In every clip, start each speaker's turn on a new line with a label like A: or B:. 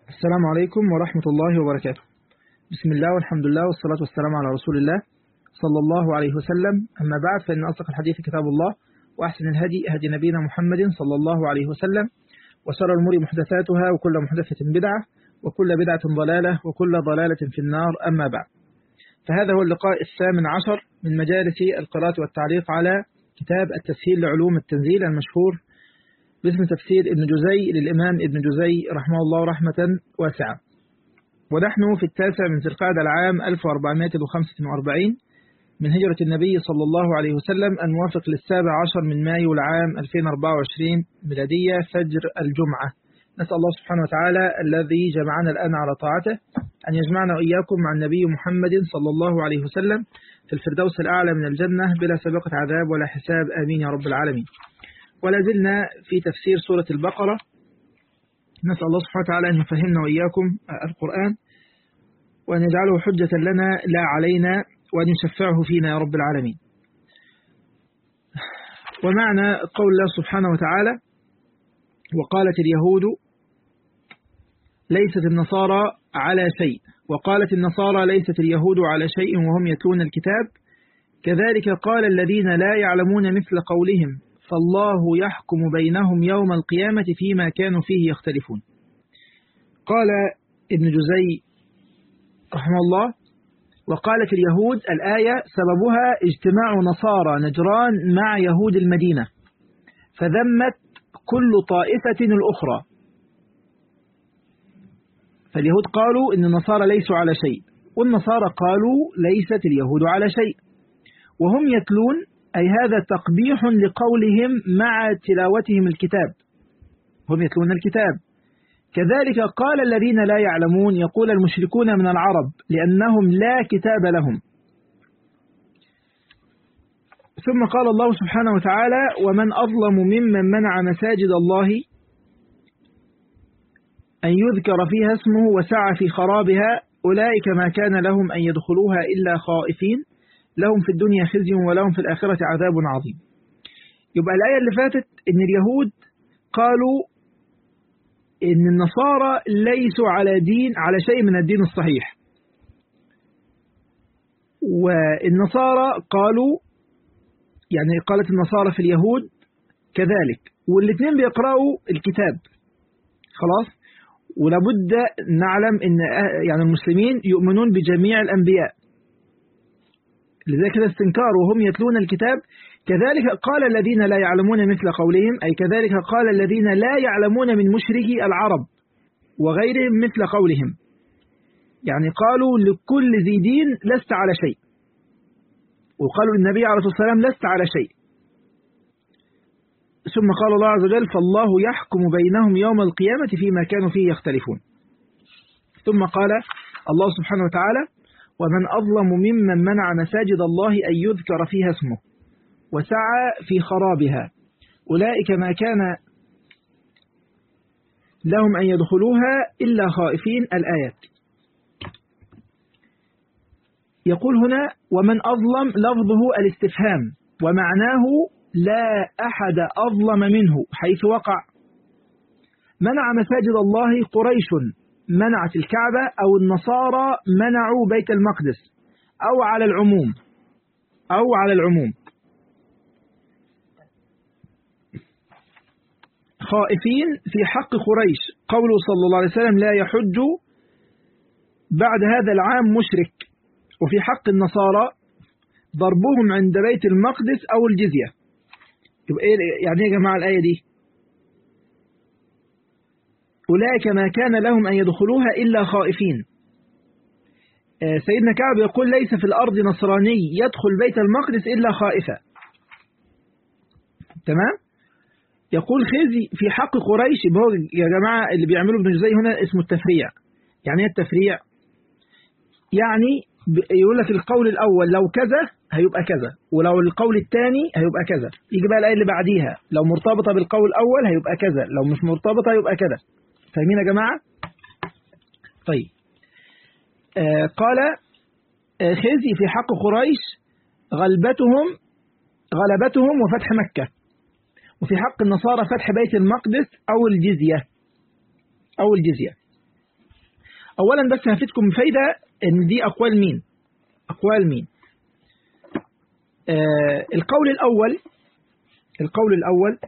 A: السلام عليكم ورحمة الله وبركاته بسم الله والحمد لله والصلاة والسلام على رسول الله صلى الله عليه وسلم أما بعد فإن أصدق الحديث كتاب الله وأحسن الهدي هدي نبينا محمد صلى الله عليه وسلم وشر الأمور محدثاتها وكل محدثة بدعة وكل بدعة ضلالة وكل ضلالة في النار أما بعد فهذا هو اللقاء الثامن عشر من مجالس القراءة والتعليق على كتاب التسهيل لعلوم التنزيل المشهور باسم تفسير ابن جزي للإمام ابن جزي رحمه الله رحمة واسعة ونحن في التاسع من ذي القعدة العام 1445 من هجرة النبي صلى الله عليه وسلم الموافق للسابع عشر من مايو العام 2024 ميلادية فجر الجمعة نسأل الله سبحانه وتعالى الذي جمعنا الآن على طاعته أن يجمعنا وإياكم مع النبي محمد صلى الله عليه وسلم في الفردوس الأعلى من الجنة بلا سابقة عذاب ولا حساب آمين يا رب العالمين ولا زلنا في تفسير سورة البقرة نسأل الله سبحانه وتعالى أن يفهمنا وإياكم القرآن وأن يجعله حجة لنا لا علينا وأن يشفعه فينا يا رب العالمين ومعنى قول الله سبحانه وتعالى وقالت اليهود ليست النصارى على شيء وقالت النصارى ليست اليهود على شيء وهم يتلون الكتاب كذلك قال الذين لا يعلمون مثل قولهم فالله يحكم بينهم يوم القيامة فيما كانوا فيه يختلفون قال ابن جزي رحمه الله وقالت اليهود الآية سببها اجتماع نصارى نجران مع يهود المدينة فذمت كل طائفة الأخرى فاليهود قالوا إن النصارى ليسوا على شيء والنصارى قالوا ليست اليهود على شيء وهم يتلون أي هذا تقبيح لقولهم مع تلاوتهم الكتاب هم يتلون الكتاب كذلك قال الذين لا يعلمون يقول المشركون من العرب لأنهم لا كتاب لهم ثم قال الله سبحانه وتعالى ومن أظلم ممن منع مساجد الله أن يذكر فيها اسمه وسعى في خرابها أولئك ما كان لهم أن يدخلوها إلا خائفين لهم في الدنيا خزي ولهم في الآخرة عذاب عظيم يبقى الآية اللي فاتت إن اليهود قالوا إن النصارى ليسوا على دين على شيء من الدين الصحيح والنصارى قالوا يعني قالت النصارى في اليهود كذلك والاثنين بيقرأوا الكتاب خلاص ولابد نعلم ان يعني المسلمين يؤمنون بجميع الانبياء لذلك كده استنكار وهم يتلون الكتاب كذلك قال الذين لا يعلمون مثل قولهم أي كذلك قال الذين لا يعلمون من مشركي العرب وغيرهم مثل قولهم يعني قالوا لكل ذي دين لست على شيء وقالوا للنبي عليه الصلاة والسلام لست على شيء ثم قال الله عز وجل فالله يحكم بينهم يوم القيامة فيما كانوا فيه يختلفون ثم قال الله سبحانه وتعالى ومن أظلم ممن منع مساجد الله أن يذكر فيها اسمه وسعى في خرابها أولئك ما كان لهم أن يدخلوها إلا خائفين الآيات يقول هنا ومن أظلم لفظه الاستفهام ومعناه لا أحد أظلم منه حيث وقع منع مساجد الله قريش منعت الكعبة أو النصارى منعوا بيت المقدس أو على العموم أو على العموم خائفين في حق قريش قوله صلى الله عليه وسلم لا يحج بعد هذا العام مشرك وفي حق النصارى ضربهم عند بيت المقدس أو الجزية يبقى إيه يعني يا جماعة الآية دي أولئك ما كان لهم أن يدخلوها إلا خائفين سيدنا كعب يقول ليس في الأرض نصراني يدخل بيت المقدس إلا خائفا تمام يقول خزي في حق قريش هو يا جماعة اللي بيعملوا ابن جزي هنا اسمه التفريع يعني ايه التفريع يعني يقول لك القول الأول لو كذا هيبقى كذا ولو القول الثاني هيبقى كذا يجي بقى الآية اللي بعديها لو مرتبطة بالقول الأول هيبقى كذا لو مش مرتبطة يبقى كذا فاهمين يا جماعة طيب آه قال آه خزي في حق قريش غلبتهم غلبتهم وفتح مكة وفي حق النصارى فتح بيت المقدس أو الجزية أو الجزية أولا بس هفتكم بفايدة إن دي أقوال مين أقوال مين آه القول الأول القول الأول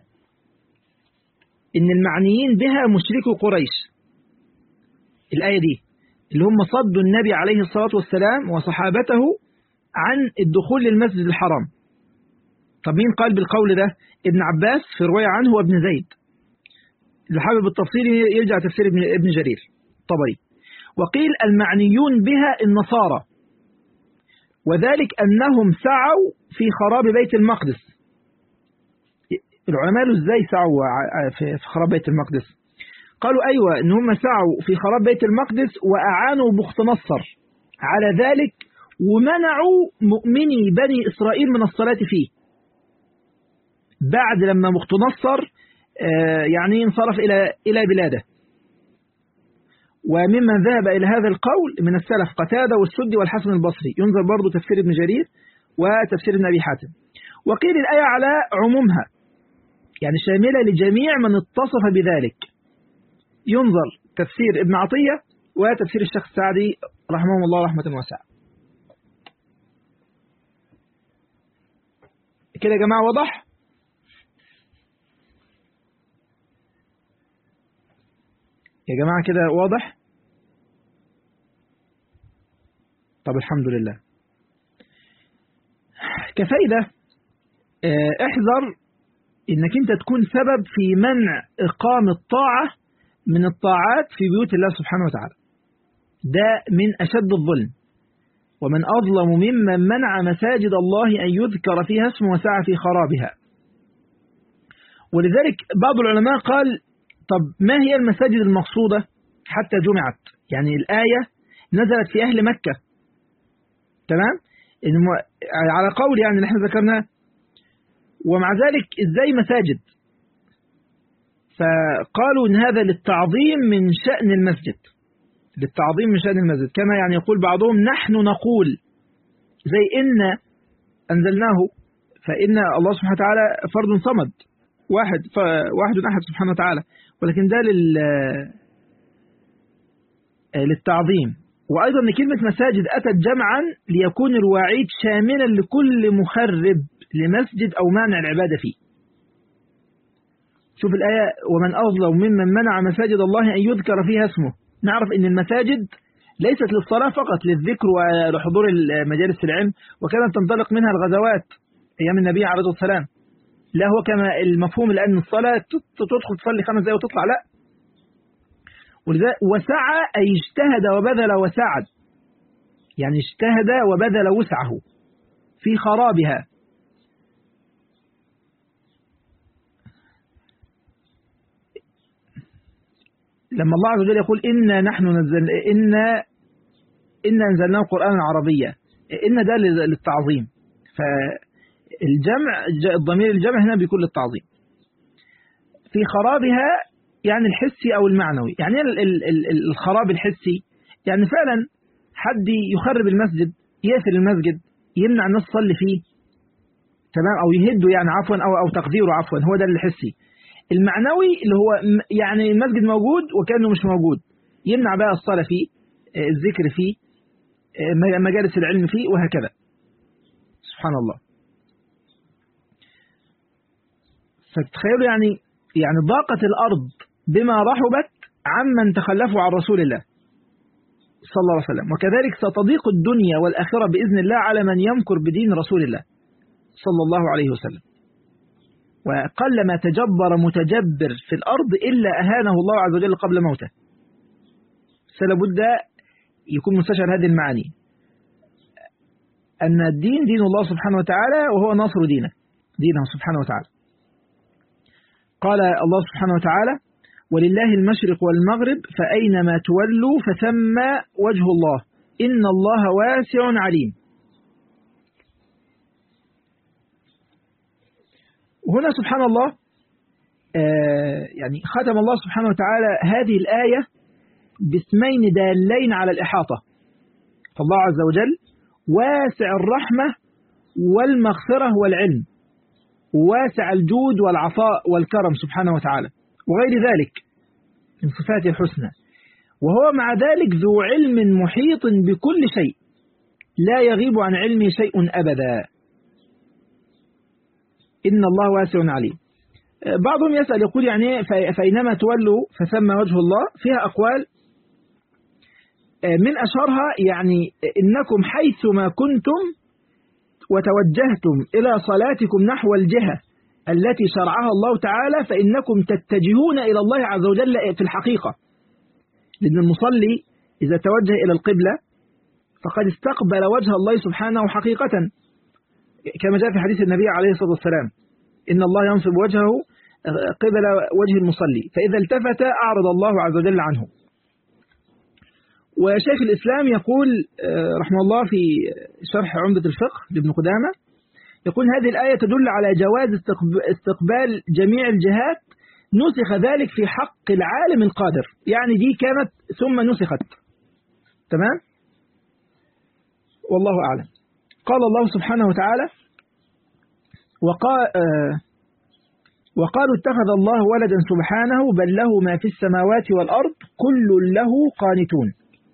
A: إن المعنيين بها مشركو قريش الآية دي اللي هم صدوا النبي عليه الصلاة والسلام وصحابته عن الدخول للمسجد الحرام طب مين قال بالقول ده ابن عباس في رواية عنه وابن زيد اللي حابب التفصيل يرجع تفسير ابن, ابن جرير طبري وقيل المعنيون بها النصارى وذلك أنهم سعوا في خراب بيت المقدس العلماء قالوا ازاي سعوا في خراب بيت المقدس قالوا أيوة إن هم سعوا في خراب بيت المقدس وأعانوا بخت نصر على ذلك ومنعوا مؤمني بني إسرائيل من الصلاة فيه بعد لما بخت نصر يعني انصرف إلى إلى بلاده وممن ذهب إلى هذا القول من السلف قتادة والسدي والحسن البصري ينظر برضو تفسير ابن جرير وتفسير ابن أبي حاتم وقيل الآية على عمومها يعني شاملة لجميع من اتصف بذلك ينظر تفسير ابن عطية وتفسير الشيخ السعدي رحمه الله رحمة واسعة كده يا جماعة واضح يا جماعة كده واضح طب الحمد لله كفايدة احذر انك انت تكون سبب في منع اقامة طاعة من الطاعات في بيوت الله سبحانه وتعالى ده من اشد الظلم ومن اظلم ممن منع مساجد الله ان يذكر فيها اسمه وسعى في خرابها ولذلك بعض العلماء قال طب ما هي المساجد المقصودة حتى جمعت يعني الآية نزلت في أهل مكة تمام على قول يعني اللي احنا ذكرناه ومع ذلك ازاي مساجد فقالوا ان هذا للتعظيم من شأن المسجد للتعظيم من شأن المسجد كما يعني يقول بعضهم نحن نقول زي إن أنزلناه فإن الله سبحانه وتعالى فرد صمد واحد واحد أحد سبحانه وتعالى ولكن ده لل للتعظيم وأيضا أن كلمة مساجد أتت جمعا ليكون الوعيد شاملا لكل مخرب لمسجد أو مانع العبادة فيه شوف الآية ومن أظلم ممن منع مساجد الله أن يذكر فيها اسمه نعرف أن المساجد ليست للصلاة فقط للذكر ولحضور مجالس العلم وكانت تنطلق منها الغزوات أيام النبي عليه الصلاة والسلام لا هو كما المفهوم الآن الصلاة تدخل تصلي خمس دقايق وتطلع لا وسعى أي اجتهد وبذل وسعد يعني اجتهد وبذل وسعه في خرابها لما الله عز وجل يقول إنا نحن نزل إنا إنا أنزلناه قرآنا عربيا إن ده للتعظيم فالجمع الضمير الجمع هنا بيكون للتعظيم في خرابها يعني الحسي أو المعنوي يعني الخراب الحسي يعني فعلا حد يخرب المسجد يقفل المسجد يمنع الناس تصلي فيه تمام أو يهده يعني عفوا أو أو تقديره عفوا هو ده الحسي المعنوي اللي هو يعني المسجد موجود وكأنه مش موجود يمنع بقى الصلاة فيه الذكر فيه مجالس العلم فيه وهكذا سبحان الله فتخيلوا يعني يعني ضاقت الأرض بما رحبت عمن تخلفوا عن رسول الله صلى الله عليه وسلم وكذلك ستضيق الدنيا والآخرة بإذن الله على من يمكر بدين رسول الله صلى الله عليه وسلم وقل ما تجبر متجبر في الأرض إلا أهانه الله عز وجل قبل موته فلابد يكون مستشعر هذه المعاني أن الدين دين الله سبحانه وتعالى وهو ناصر دينه دينه سبحانه وتعالى قال الله سبحانه وتعالى ولله المشرق والمغرب فأينما تولوا فثم وجه الله إن الله واسع عليم وهنا سبحان الله آه يعني ختم الله سبحانه وتعالى هذه الآية باسمين دالين على الإحاطة فالله عز وجل واسع الرحمة والمغفرة والعلم واسع الجود والعطاء والكرم سبحانه وتعالى وغير ذلك من صفاته الحسنى وهو مع ذلك ذو علم محيط بكل شيء لا يغيب عن علمه شيء أبدا إن الله واسع عليم بعضهم يسأل يقول يعني فإنما تولوا فثم وجه الله فيها أقوال من أشهرها يعني إنكم حيثما كنتم وتوجهتم إلى صلاتكم نحو الجهة التي شرعها الله تعالى فإنكم تتجهون إلى الله عز وجل في الحقيقة لأن المصلي إذا توجه إلى القبلة فقد استقبل وجه الله سبحانه حقيقة كما جاء في حديث النبي عليه الصلاة والسلام إن الله ينصب وجهه قبل وجه المصلي فإذا التفت أعرض الله عز وجل عنه وشيخ الإسلام يقول رحمه الله في شرح عمدة الفقه لابن قدامة يقول هذه الآية تدل على جواز استقبال جميع الجهات نسخ ذلك في حق العالم القادر يعني دي كانت ثم نسخت تمام والله أعلم قال الله سبحانه وتعالى وقال آه وقالوا اتخذ الله ولدا سبحانه بل له ما في السماوات والأرض كل له قانتون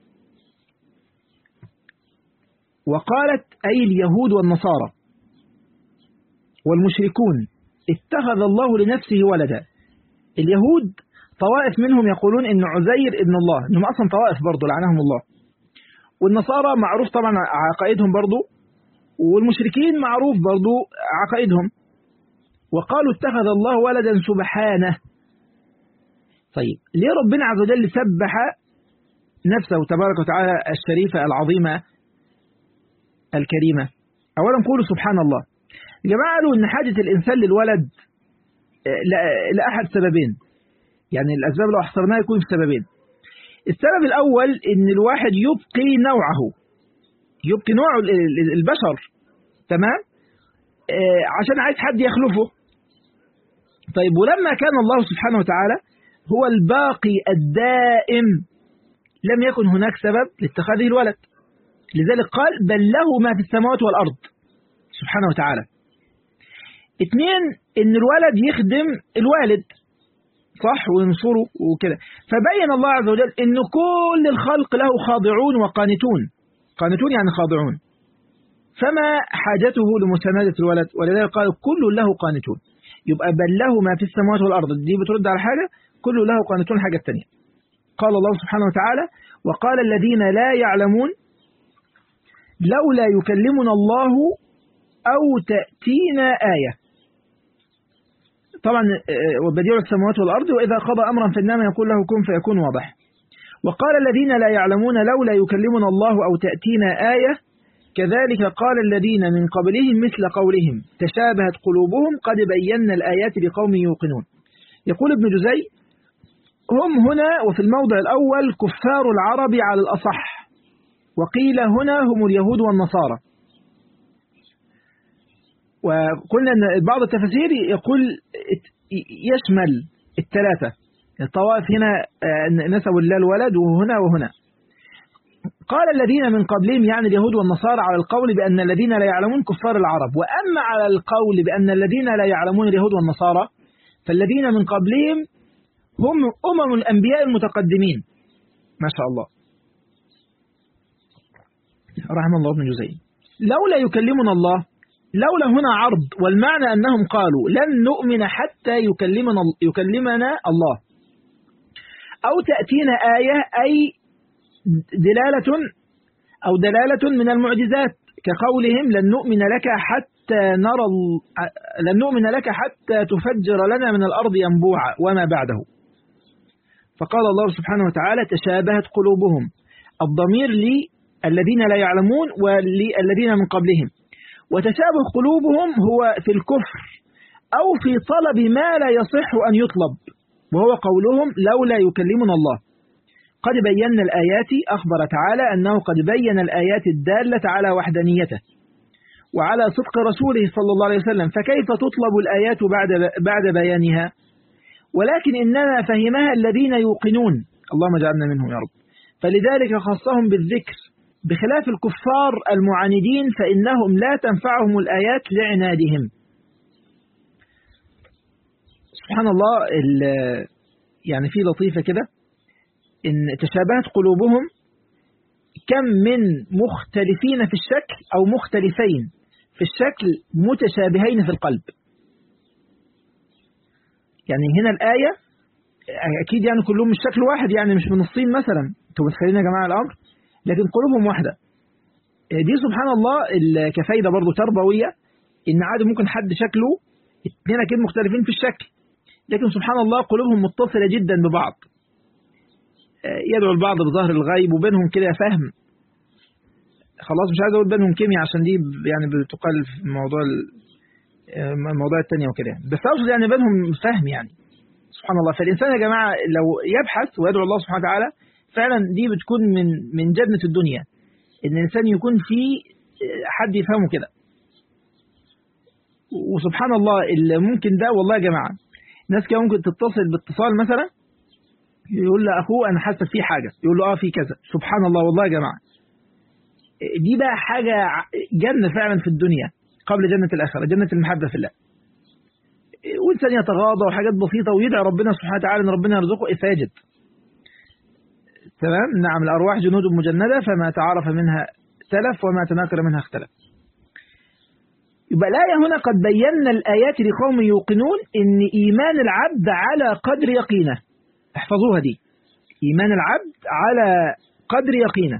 A: وقالت أي اليهود والنصارى والمشركون اتخذ الله لنفسه ولدا اليهود طوائف منهم يقولون ان عزير ابن الله انهم اصلا طوائف برضه لعنهم الله والنصارى معروف طبعا عقائدهم برضه والمشركين معروف برضه عقائدهم وقالوا اتخذ الله ولدا سبحانه طيب ليه ربنا عز وجل سبح نفسه تبارك وتعالى الشريفة العظيمة الكريمة أولا قولوا سبحان الله جماعة قالوا إن حاجة الإنسان للولد لأحد سببين يعني الأسباب لو احصرناها يكون في سببين السبب الأول إن الواحد يبقي نوعه يبقي نوع البشر تمام آه عشان عايز حد يخلفه طيب ولما كان الله سبحانه وتعالى هو الباقي الدائم لم يكن هناك سبب لاتخاذه الولد لذلك قال بل له ما في السماوات والأرض سبحانه وتعالى اثنين ان الولد يخدم الوالد صح وينصره وكده فبين الله عز وجل ان كل الخلق له خاضعون وقانتون قانتون يعني خاضعون فما حاجته لمساندة الولد ولذلك قال كل له قانتون يبقى بل له ما في السماوات والأرض دي بترد على حاجة كل له قانتون حاجة الثانية قال الله سبحانه وتعالى وقال الذين لا يعلمون لولا يكلمنا الله أو تأتينا آية طبعا وبديع السماوات والأرض وإذا قضى أمرا فإنما يقول له كن فيكون واضح وقال الذين لا يعلمون لولا يكلمنا الله أو تأتينا آية كذلك قال الذين من قبلهم مثل قولهم تشابهت قلوبهم قد بينا الآيات لقوم يوقنون يقول ابن جزي هم هنا وفي الموضع الأول كفار العرب على الأصح وقيل هنا هم اليهود والنصارى وقلنا أن بعض التفاسير يقول يشمل الثلاثة الطوائف هنا نسبوا الله الولد وهنا وهنا قال الذين من قبلهم يعني اليهود والنصارى على القول بأن الذين لا يعلمون كفار العرب وأما على القول بأن الذين لا يعلمون اليهود والنصارى فالذين من قبلهم هم أمم الأنبياء المتقدمين ما شاء الله رحم الله ابن جزي لولا يكلمنا الله لولا هنا عرض والمعنى أنهم قالوا لن نؤمن حتى يكلمنا, يكلمنا الله أو تأتينا آية أي دلالة أو دلالة من المعجزات كقولهم لن نؤمن لك حتى نرى لن نؤمن لك حتى تفجر لنا من الأرض ينبوعا وما بعده فقال الله سبحانه وتعالى تشابهت قلوبهم الضمير للذين لا يعلمون وللذين من قبلهم وتشابه قلوبهم هو في الكفر أو في طلب ما لا يصح أن يطلب وهو قولهم لولا يكلمنا الله قد بينا الآيات أخبر تعالى أنه قد بين الآيات الدالة على وحدانيته وعلى صدق رسوله صلى الله عليه وسلم فكيف تطلب الآيات بعد, بعد بيانها ولكن إنما فهمها الذين يوقنون اللهم اجعلنا منهم يا رب فلذلك خصهم بالذكر بخلاف الكفار المعاندين فإنهم لا تنفعهم الآيات لعنادهم سبحان الله يعني في لطيفة كده إن تشابهت قلوبهم كم من مختلفين في الشكل أو مختلفين في الشكل متشابهين في القلب يعني هنا الآية أكيد يعني كلهم مش شكل واحد يعني مش من الصين مثلا انتوا متخيلين يا جماعة الأمر لكن قلوبهم واحدة دي سبحان الله كفايدة برضو تربوية إن عادي ممكن حد شكله اتنين أكيد مختلفين في الشكل لكن سبحان الله قلوبهم متصلة جدا ببعض يدعو البعض بظهر الغيب وبينهم كده فهم خلاص مش عايز اقول بينهم كيمياء عشان دي يعني بتقال في موضوع الموضوع التانية وكده يعني بس اقصد يعني بينهم فهم يعني سبحان الله فالانسان يا جماعه لو يبحث ويدعو الله سبحانه وتعالى فعلا دي بتكون من من جنة الدنيا ان الانسان يكون في حد يفهمه كده وسبحان الله اللي ممكن ده والله يا جماعه ناس كده ممكن تتصل باتصال مثلا يقول لاخوه انا حاسس في حاجه يقول له اه في كذا سبحان الله والله يا جماعه دي بقى حاجه جنه فعلا في الدنيا قبل جنه الاخره جنه المحبه في الله وانسان يتغاضى وحاجات بسيطه ويدعي ربنا سبحانه وتعالى ان ربنا يرزقه فاجد تمام نعم الارواح جنود مجنده فما تعارف منها تلف وما تناكر منها اختلف يبقى الآية هنا قد بينا الآيات لقوم يوقنون إن إيمان العبد على قدر يقينه احفظوها دي إيمان العبد على قدر يقينه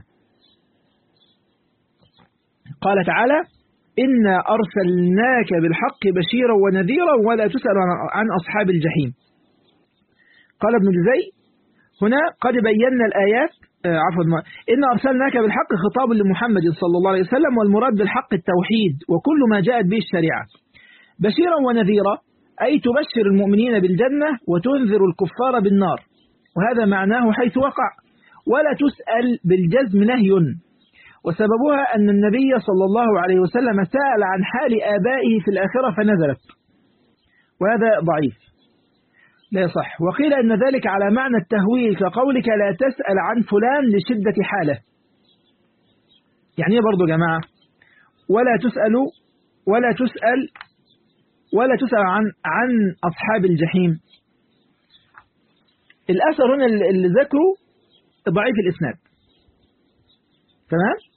A: قال تعالى إنا أرسلناك بالحق بشيرا ونذيرا ولا تسأل عن أصحاب الجحيم قال ابن جزي هنا قد بينا الآيات عفوا إن أرسلناك بالحق خطاب لمحمد صلى الله عليه وسلم والمراد بالحق التوحيد وكل ما جاءت به الشريعة بشيرا ونذيرا أي تبشر المؤمنين بالجنة وتنذر الكفار بالنار وهذا معناه حيث وقع ولا تسأل بالجزم نهي وسببها أن النبي صلى الله عليه وسلم سأل عن حال آبائه في الآخرة فنزلت وهذا ضعيف لا يصح وقيل أن ذلك على معنى التهويل كقولك لا تسأل عن فلان لشدة حاله يعني ايه برضو يا جماعة ولا تسألوا ولا تسأل ولا تسأل عن عن أصحاب الجحيم الأثر هنا اللي ذكره ضعيف الإسناد تمام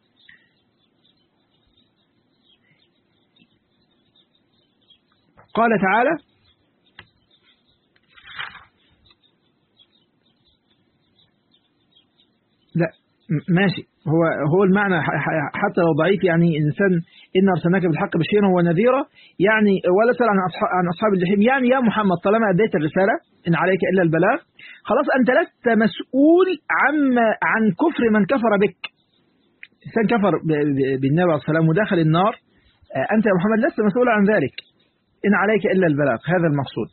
A: قال تعالى لا ماشي هو هو المعنى حتى لو ضعيف يعني انسان ان ارسلناك بالحق بشيرا ونذيرا يعني ولا تسال عن اصحاب عن اصحاب الجحيم يعني يا محمد طالما اديت الرساله ان عليك الا البلاغ خلاص انت لست مسؤول عما عن كفر من كفر بك انسان كفر بالنبي عليه الصلاه والسلام ودخل النار انت يا محمد لست مسؤول عن ذلك ان عليك الا البلاغ هذا المقصود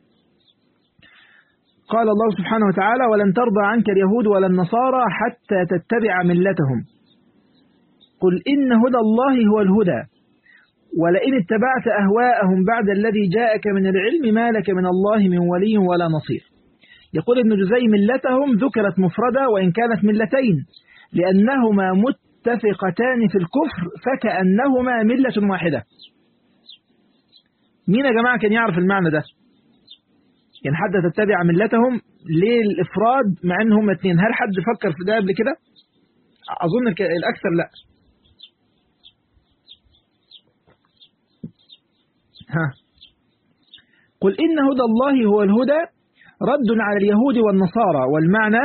A: قال الله سبحانه وتعالى ولن ترضى عنك اليهود ولا النصارى حتى تتبع ملتهم قل إن هدى الله هو الهدى ولئن اتبعت أهواءهم بعد الذي جاءك من العلم ما لك من الله من ولي ولا نصير يقول ابن جزي ملتهم ذكرت مفردة وإن كانت ملتين لأنهما متفقتان في الكفر فكأنهما ملة واحدة مين يا جماعة كان يعرف المعنى ده يعني حتى تتبع ملتهم ليه الإفراد مع ان هم اثنين هل حد فكر في ده قبل كده أظن الأكثر لا ها قل إن هدى الله هو الهدى رد على اليهود والنصارى والمعنى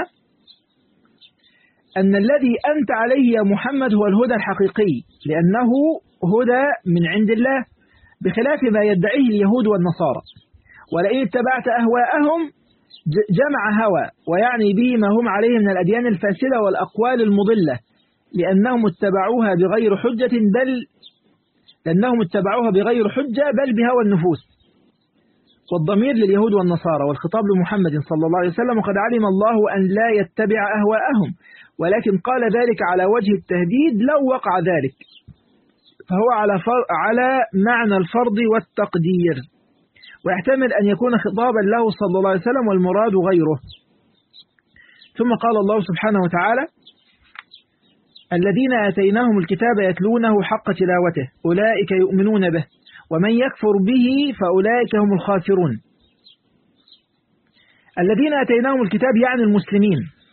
A: أن الذي أنت عليه يا محمد هو الهدى الحقيقي لأنه هدى من عند الله بخلاف ما يدعيه اليهود والنصارى ولئن اتبعت أهواءهم جمع هوى ويعني به ما هم عليه من الأديان الفاسدة والأقوال المضلة لأنهم اتبعوها بغير حجة بل لأنهم اتبعوها بغير حجة بل بهوى النفوس والضمير لليهود والنصارى والخطاب لمحمد صلى الله عليه وسلم وقد علم الله أن لا يتبع أهواءهم ولكن قال ذلك على وجه التهديد لو وقع ذلك فهو على على معنى الفرض والتقدير ويحتمل أن يكون خطابا له صلى الله عليه وسلم والمراد غيره ثم قال الله سبحانه وتعالى الذين آتيناهم الكتاب يتلونه حق تلاوته أولئك يؤمنون به ومن يكفر به فأولئك هم الخاسرون الذين آتيناهم الكتاب يعني المسلمين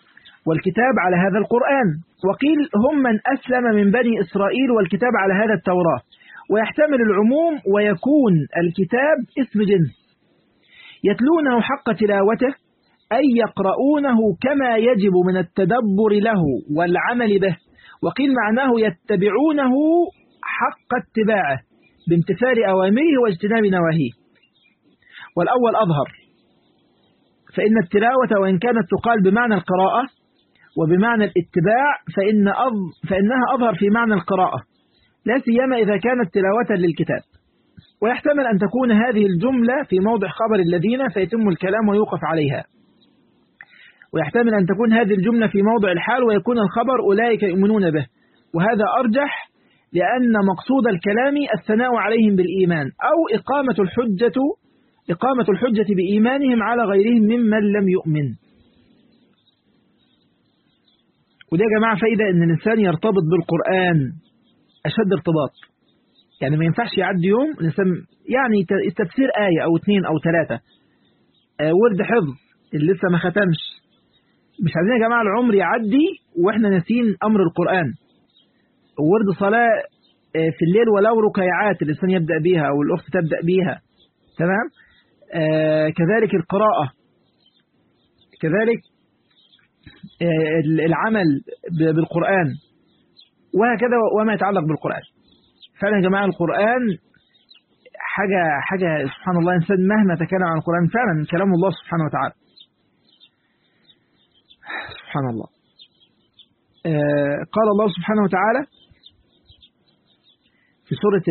A: والكتاب على هذا القرآن وقيل هم من أسلم من بني إسرائيل والكتاب على هذا التوراة ويحتمل العموم ويكون الكتاب اسم جنس يتلونه حق تلاوته أي يقرؤونه كما يجب من التدبر له والعمل به وقيل معناه يتبعونه حق اتباعه بامتثال أوامره واجتناب نواهيه والأول أظهر فإن التلاوة وإن كانت تقال بمعنى القراءة وبمعنى الاتباع فإن أظ... فإنها أظهر في معنى القراءة لا سيما إذا كانت تلاوة للكتاب ويحتمل أن تكون هذه الجملة في موضع خبر الذين فيتم الكلام ويوقف عليها ويحتمل أن تكون هذه الجملة في موضع الحال ويكون الخبر أولئك يؤمنون به وهذا أرجح لأن مقصود الكلام الثناء عليهم بالإيمان أو إقامة الحجة إقامة الحجة بإيمانهم على غيرهم ممن لم يؤمن وده يا جماعة فايدة أن الإنسان يرتبط بالقرآن أشد ارتباط يعني ما ينفعش يعدي يوم الإنسان يعني تفسير آية أو اثنين أو ثلاثة ورد حفظ اللي لسه ما ختمش مش عايزين يا جماعة العمر يعدي وإحنا ناسين أمر القرآن ورد صلاة في الليل ولو ركيعات الإنسان يبدأ بيها أو الأخت تبدأ بيها تمام آه كذلك القراءة كذلك آه العمل بالقرآن وهكذا وما يتعلق بالقرآن فعلا يا جماعة القرآن حاجة حاجة سبحان الله إنسان مهما تكلم عن القرآن فعلا كلام الله سبحانه وتعالى سبحان الله آه قال الله سبحانه وتعالى في سورة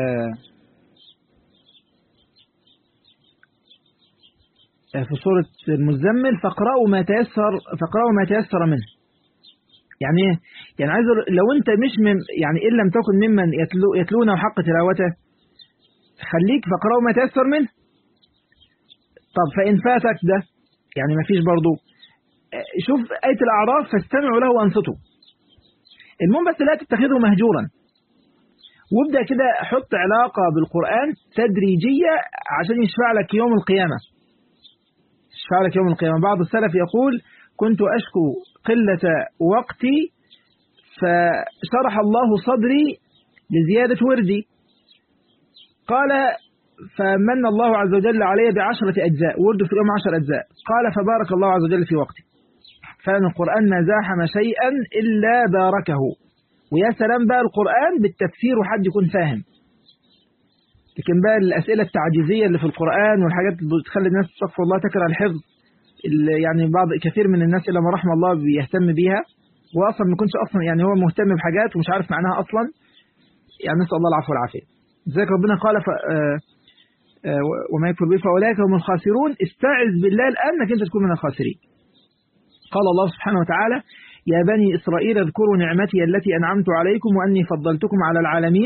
A: في سورة المزمل فاقرأوا ما تيسر فاقرأوا ما تيسر منه يعني ايه؟ يعني عايز لو انت مش من يعني ان لم تكن ممن يتلو يتلونه حق تلاوته خليك فاقرأوا ما تيسر منه طب فإن فاتك ده يعني ما فيش برضه شوف آية الأعراف فاستمعوا له وأنصتوا المهم بس لا تتخذه مهجورا وابدأ كده حط علاقة بالقرآن تدريجية عشان يشفع لك يوم القيامة يشفع لك يوم القيامة بعض السلف يقول كنت أشكو قلة وقتي فشرح الله صدري لزيادة وردي قال فمن الله عز وجل علي بعشرة أجزاء ورد في اليوم عشر أجزاء قال فبارك الله عز وجل في وقتي فأن القرآن ما زاحم شيئا إلا باركه ويا سلام بقى القرآن بالتفسير وحد يكون فاهم لكن بقى الأسئلة التعجيزية اللي في القرآن والحاجات اللي بتخلي الناس تستغفر الله تكره الحفظ يعني بعض كثير من الناس إلا ما رحم الله بيهتم بيها وأصلا ما يكونش أصلا يعني هو مهتم بحاجات ومش عارف معناها أصلا يعني نسأل الله العفو والعافية ذلك ربنا قال ف... آه آه وما يكفر به فأولئك هم الخاسرون استعذ بالله الآن أنك أنت تكون من الخاسرين قال الله سبحانه وتعالى يا بني إسرائيل اذكروا نعمتي التي أنعمت عليكم وأني فضلتكم على العالمين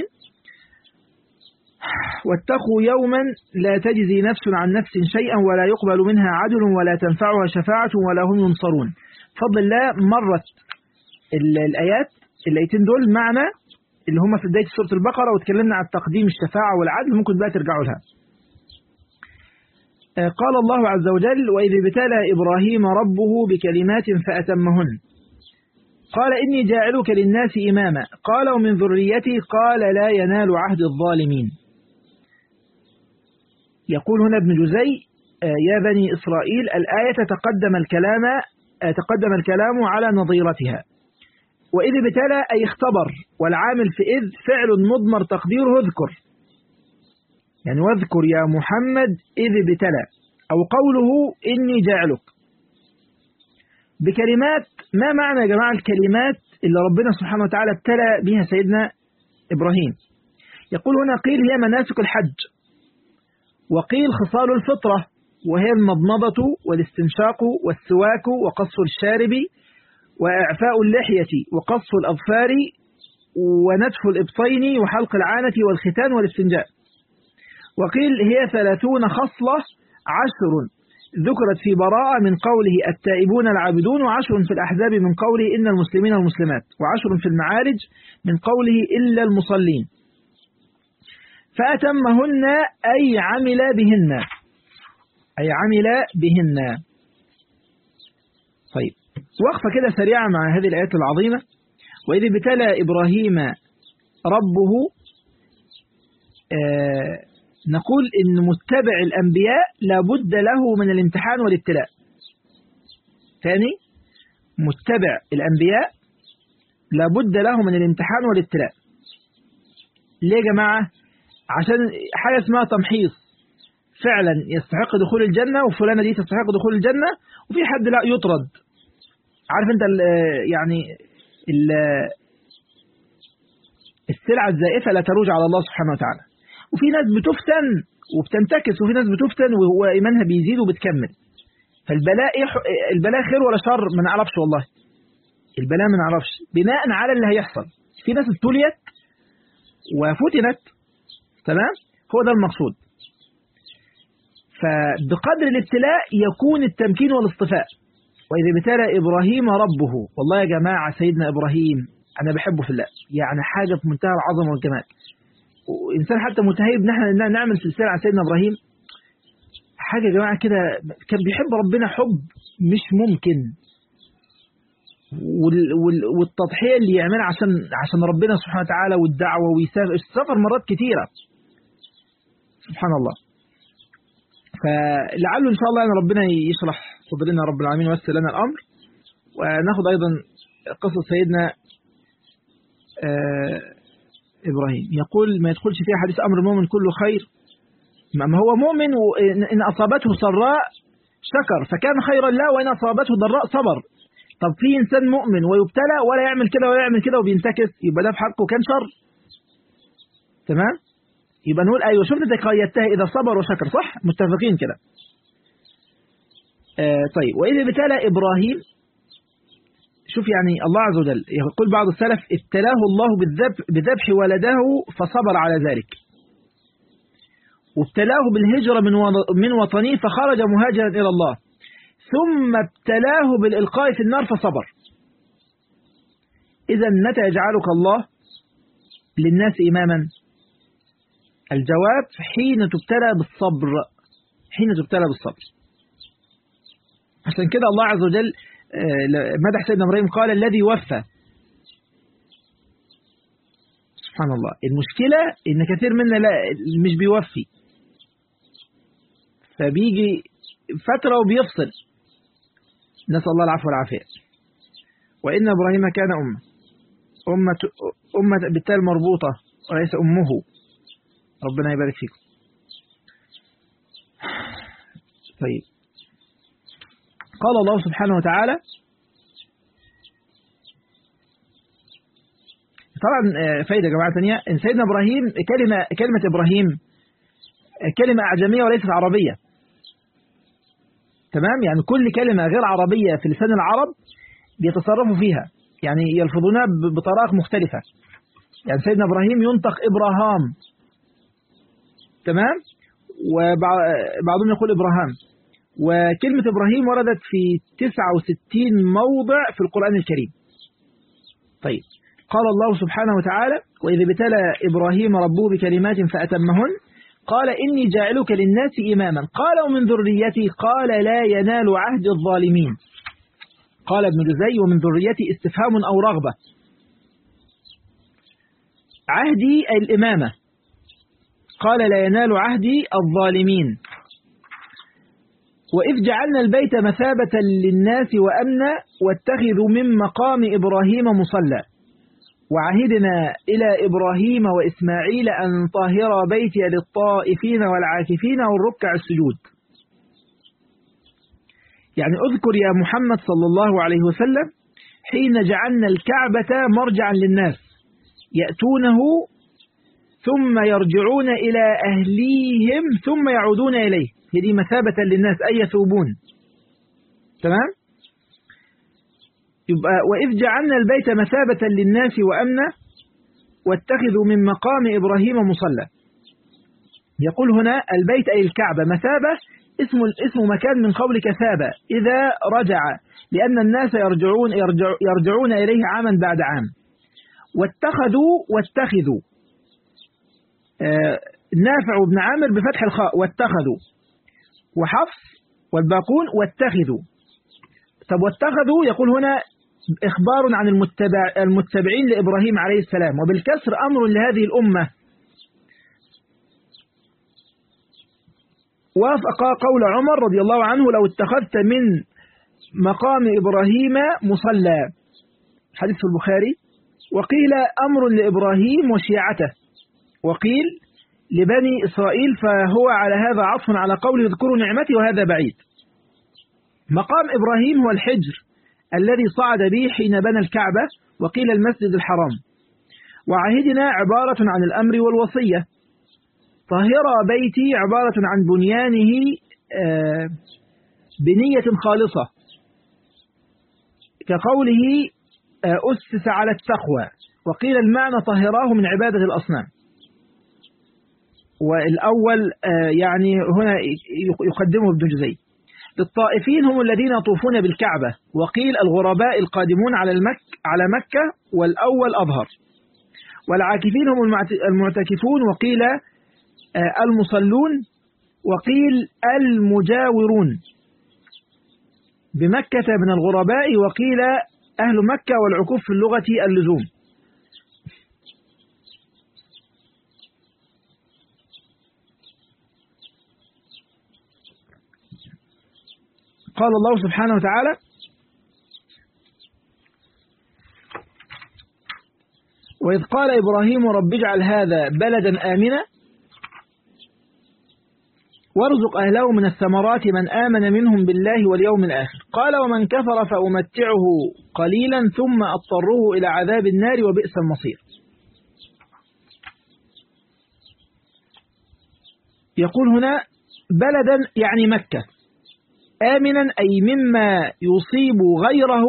A: واتقوا يوما لا تجزي نفس عن نفس شيئا ولا يقبل منها عدل ولا تنفعها شفاعة ولا هم ينصرون فضل الله مرت الآيات الآيتين دول معنى اللي هم في بداية سورة البقرة وتكلمنا عن تقديم الشفاعة والعدل ممكن بقى ترجعوا لها قال الله عز وجل وإذ ابتلى إبراهيم ربه بكلمات فأتمهن قال إني جاعلك للناس إماما قال ومن ذريتي قال لا ينال عهد الظالمين يقول هنا ابن جزي يا بني إسرائيل الآية تقدم الكلام تقدم الكلام على نظيرتها وإذ ابتلى أي اختبر والعامل في إذ فعل مضمر تقديره اذكر يعني واذكر يا محمد إذ ابتلى أو قوله إني جاعلك بكلمات ما معنى يا جماعة الكلمات اللي ربنا سبحانه وتعالى ابتلى بها سيدنا إبراهيم يقول هنا قيل هي مناسك الحج وقيل خصال الفطرة وهي المضمضة والاستنشاق والسواك وقص الشارب وإعفاء اللحية وقص الأظفار ونتف الإبطين وحلق العانة والختان والاستنجاء وقيل هي ثلاثون خصلة عشر ذكرت في براءة من قوله التائبون العابدون وعشر في الأحزاب من قوله إن المسلمين المسلمات وعشر في المعارج من قوله إلا المصلين فأتمهن أي عمل بهن أي عمل بهن طيب وقفة كده سريعة مع هذه الآيات العظيمة وإذ ابتلى إبراهيم ربه آه نقول إن متبع الأنبياء لابد له من الامتحان والابتلاء ثاني متبع الأنبياء لابد له من الامتحان والابتلاء ليه يا جماعة عشان حاجة اسمها تمحيص فعلا يستحق دخول الجنة وفلانة دي تستحق دخول الجنة وفي حد لا يطرد عارف انت ال يعني ال السلعة الزائفة لا تروج على الله سبحانه وتعالى وفي ناس بتفتن وبتنتكس وفي ناس بتفتن وهو إيمانها بيزيد وبتكمل فالبلاء إيه البلاء خير ولا شر ما نعرفش والله البلاء ما نعرفش بناء على اللي هيحصل في ناس ابتليت وفتنت تمام هو ده المقصود فبقدر الابتلاء يكون التمكين والاصطفاء وإذا ابتلى إبراهيم ربه والله يا جماعة سيدنا إبراهيم أنا بحبه في الله يعني حاجة في منتهى العظمة والجمال وإنسان حتى متهيب نحن نعمل سلسلة عن سيدنا إبراهيم حاجة يا جماعة كده كان بيحب ربنا حب مش ممكن والتضحية اللي يعملها عشان عشان ربنا سبحانه وتعالى والدعوة ويسافر السفر مرات كتيرة سبحان الله فلعله إن شاء الله أن ربنا يشرح صدرنا رب العالمين ويسر لنا الأمر وناخد أيضا قصة سيدنا إبراهيم يقول ما يدخلش فيها حديث أمر المؤمن كله خير ما هو مؤمن إن أصابته سراء شكر فكان خيرا له وإن أصابته ضراء صبر طب في إنسان مؤمن ويبتلى ولا يعمل كده ولا يعمل كده وبينتكس يبقى ده في حقه كان شر تمام يبقى نقول أيوة شفت انت قيدتها إذا صبر وشكر صح متفقين كده آه طيب وإذا ابتلى إبراهيم شوف يعني الله عز وجل يقول بعض السلف ابتلاه الله بذبح ولده فصبر على ذلك وابتلاه بالهجرة من من وطنه فخرج مهاجرا إلى الله ثم ابتلاه بالإلقاء في النار فصبر إذا متى يجعلك الله للناس إماما الجواب حين تبتلى بالصبر حين تبتلى بالصبر عشان كده الله عز وجل مدح سيدنا إبراهيم قال الذي وفى سبحان الله المشكلة إن كثير منا لا مش بيوفي فبيجي فترة وبيفصل نسأل الله العفو والعافية وإن إبراهيم كان أمة أمة, أمة بالتالي مربوطة وليس أمه ربنا يبارك فيكم طيب قال الله سبحانه وتعالى طبعا فايدة يا جماعة ثانية إن سيدنا إبراهيم كلمة, كلمة إبراهيم كلمة أعجمية وليست عربية تمام يعني كل كلمة غير عربية في لسان العرب بيتصرفوا فيها يعني يلفظونها بطرائق مختلفة يعني سيدنا إبراهيم ينطق إبراهام تمام وبعضهم يقول إبراهام وكلمة إبراهيم وردت في 69 موضع في القرآن الكريم طيب قال الله سبحانه وتعالى وإذا ابتلى إبراهيم ربه بكلمات فأتمهن قال إني جاعلك للناس إماما قال ومن ذريتي قال لا ينال عهد الظالمين قال ابن جزي ومن ذريتي استفهام أو رغبة عهدي الإمامة قال لا ينال عهدي الظالمين وإذ جعلنا البيت مثابة للناس وأمنا واتخذوا من مقام إبراهيم مصلى وعهدنا إلى إبراهيم وإسماعيل أن طهر بيتي للطائفين والعاكفين والركع السجود يعني أذكر يا محمد صلى الله عليه وسلم حين جعلنا الكعبة مرجعا للناس يأتونه ثم يرجعون إلى أهليهم ثم يعودون إليه هذه مثابة للناس أي يثوبون تمام يبقى وإذ جعلنا البيت مثابة للناس وأمنا واتخذوا من مقام إبراهيم مصلى يقول هنا البيت أي الكعبة مثابة اسم اسم مكان من قول كثابة إذا رجع لأن الناس يرجعون يرجع يرجعون إليه عاما بعد عام واتخذوا واتخذوا آه نافع بن عامر بفتح الخاء واتخذوا وحفص والباقون واتخذوا طب واتخذوا يقول هنا إخبار عن المتبع المتبعين لإبراهيم عليه السلام وبالكسر أمر لهذه الأمة وافق قول عمر رضي الله عنه لو اتخذت من مقام إبراهيم مصلى حديث البخاري وقيل أمر لإبراهيم وشيعته وقيل لبني إسرائيل فهو على هذا عطف على قول اذكروا نعمتي وهذا بعيد مقام إبراهيم هو الحجر الذي صعد به حين بنى الكعبة وقيل المسجد الحرام وعهدنا عبارة عن الأمر والوصية طهر بيتي عبارة عن بنيانه بنية خالصة كقوله أسس على التقوى وقيل المعنى طهراه من عبادة الأصنام والأول يعني هنا يقدمه ابن جزي للطائفين هم الذين يطوفون بالكعبة وقيل الغرباء القادمون على المك على مكة والأول أظهر والعاكفين هم المعتكفون وقيل المصلون وقيل المجاورون بمكة من الغرباء وقيل أهل مكة والعكوف في اللغة اللزوم قال الله سبحانه وتعالى وإذ قال إبراهيم رب اجعل هذا بلدا آمنا وارزق أهله من الثمرات من آمن منهم بالله واليوم الآخر قال ومن كفر فأمتعه قليلا ثم أضطره إلى عذاب النار وبئس المصير يقول هنا بلدا يعني مكة آمنا أي مما يصيب غيره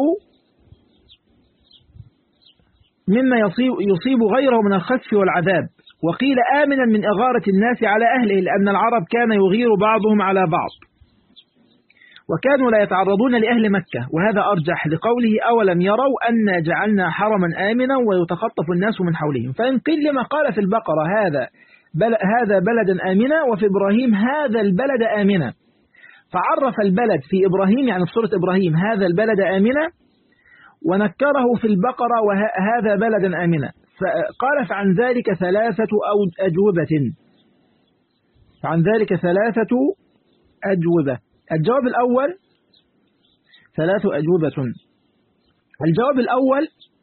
A: مما يصيب, يصيب غيره من الخسف والعذاب وقيل آمنا من إغارة الناس على أهله لأن العرب كان يغير بعضهم على بعض وكانوا لا يتعرضون لأهل مكة وهذا أرجح لقوله أولم يروا أن جعلنا حرما آمنا ويتخطف الناس من حولهم فإن قيل لما قال في البقرة هذا بل هذا بلدا آمنا وفي إبراهيم هذا البلد آمنا فعرف البلد في إبراهيم يعني في سورة إبراهيم هذا البلد آمنا ونكره في البقرة وهذا بلدا آمنا قال فعن ذلك ثلاثة أجوبة فعن ذلك ثلاثة أجوبة الجواب الأول ثلاث أجوبة الجواب الأول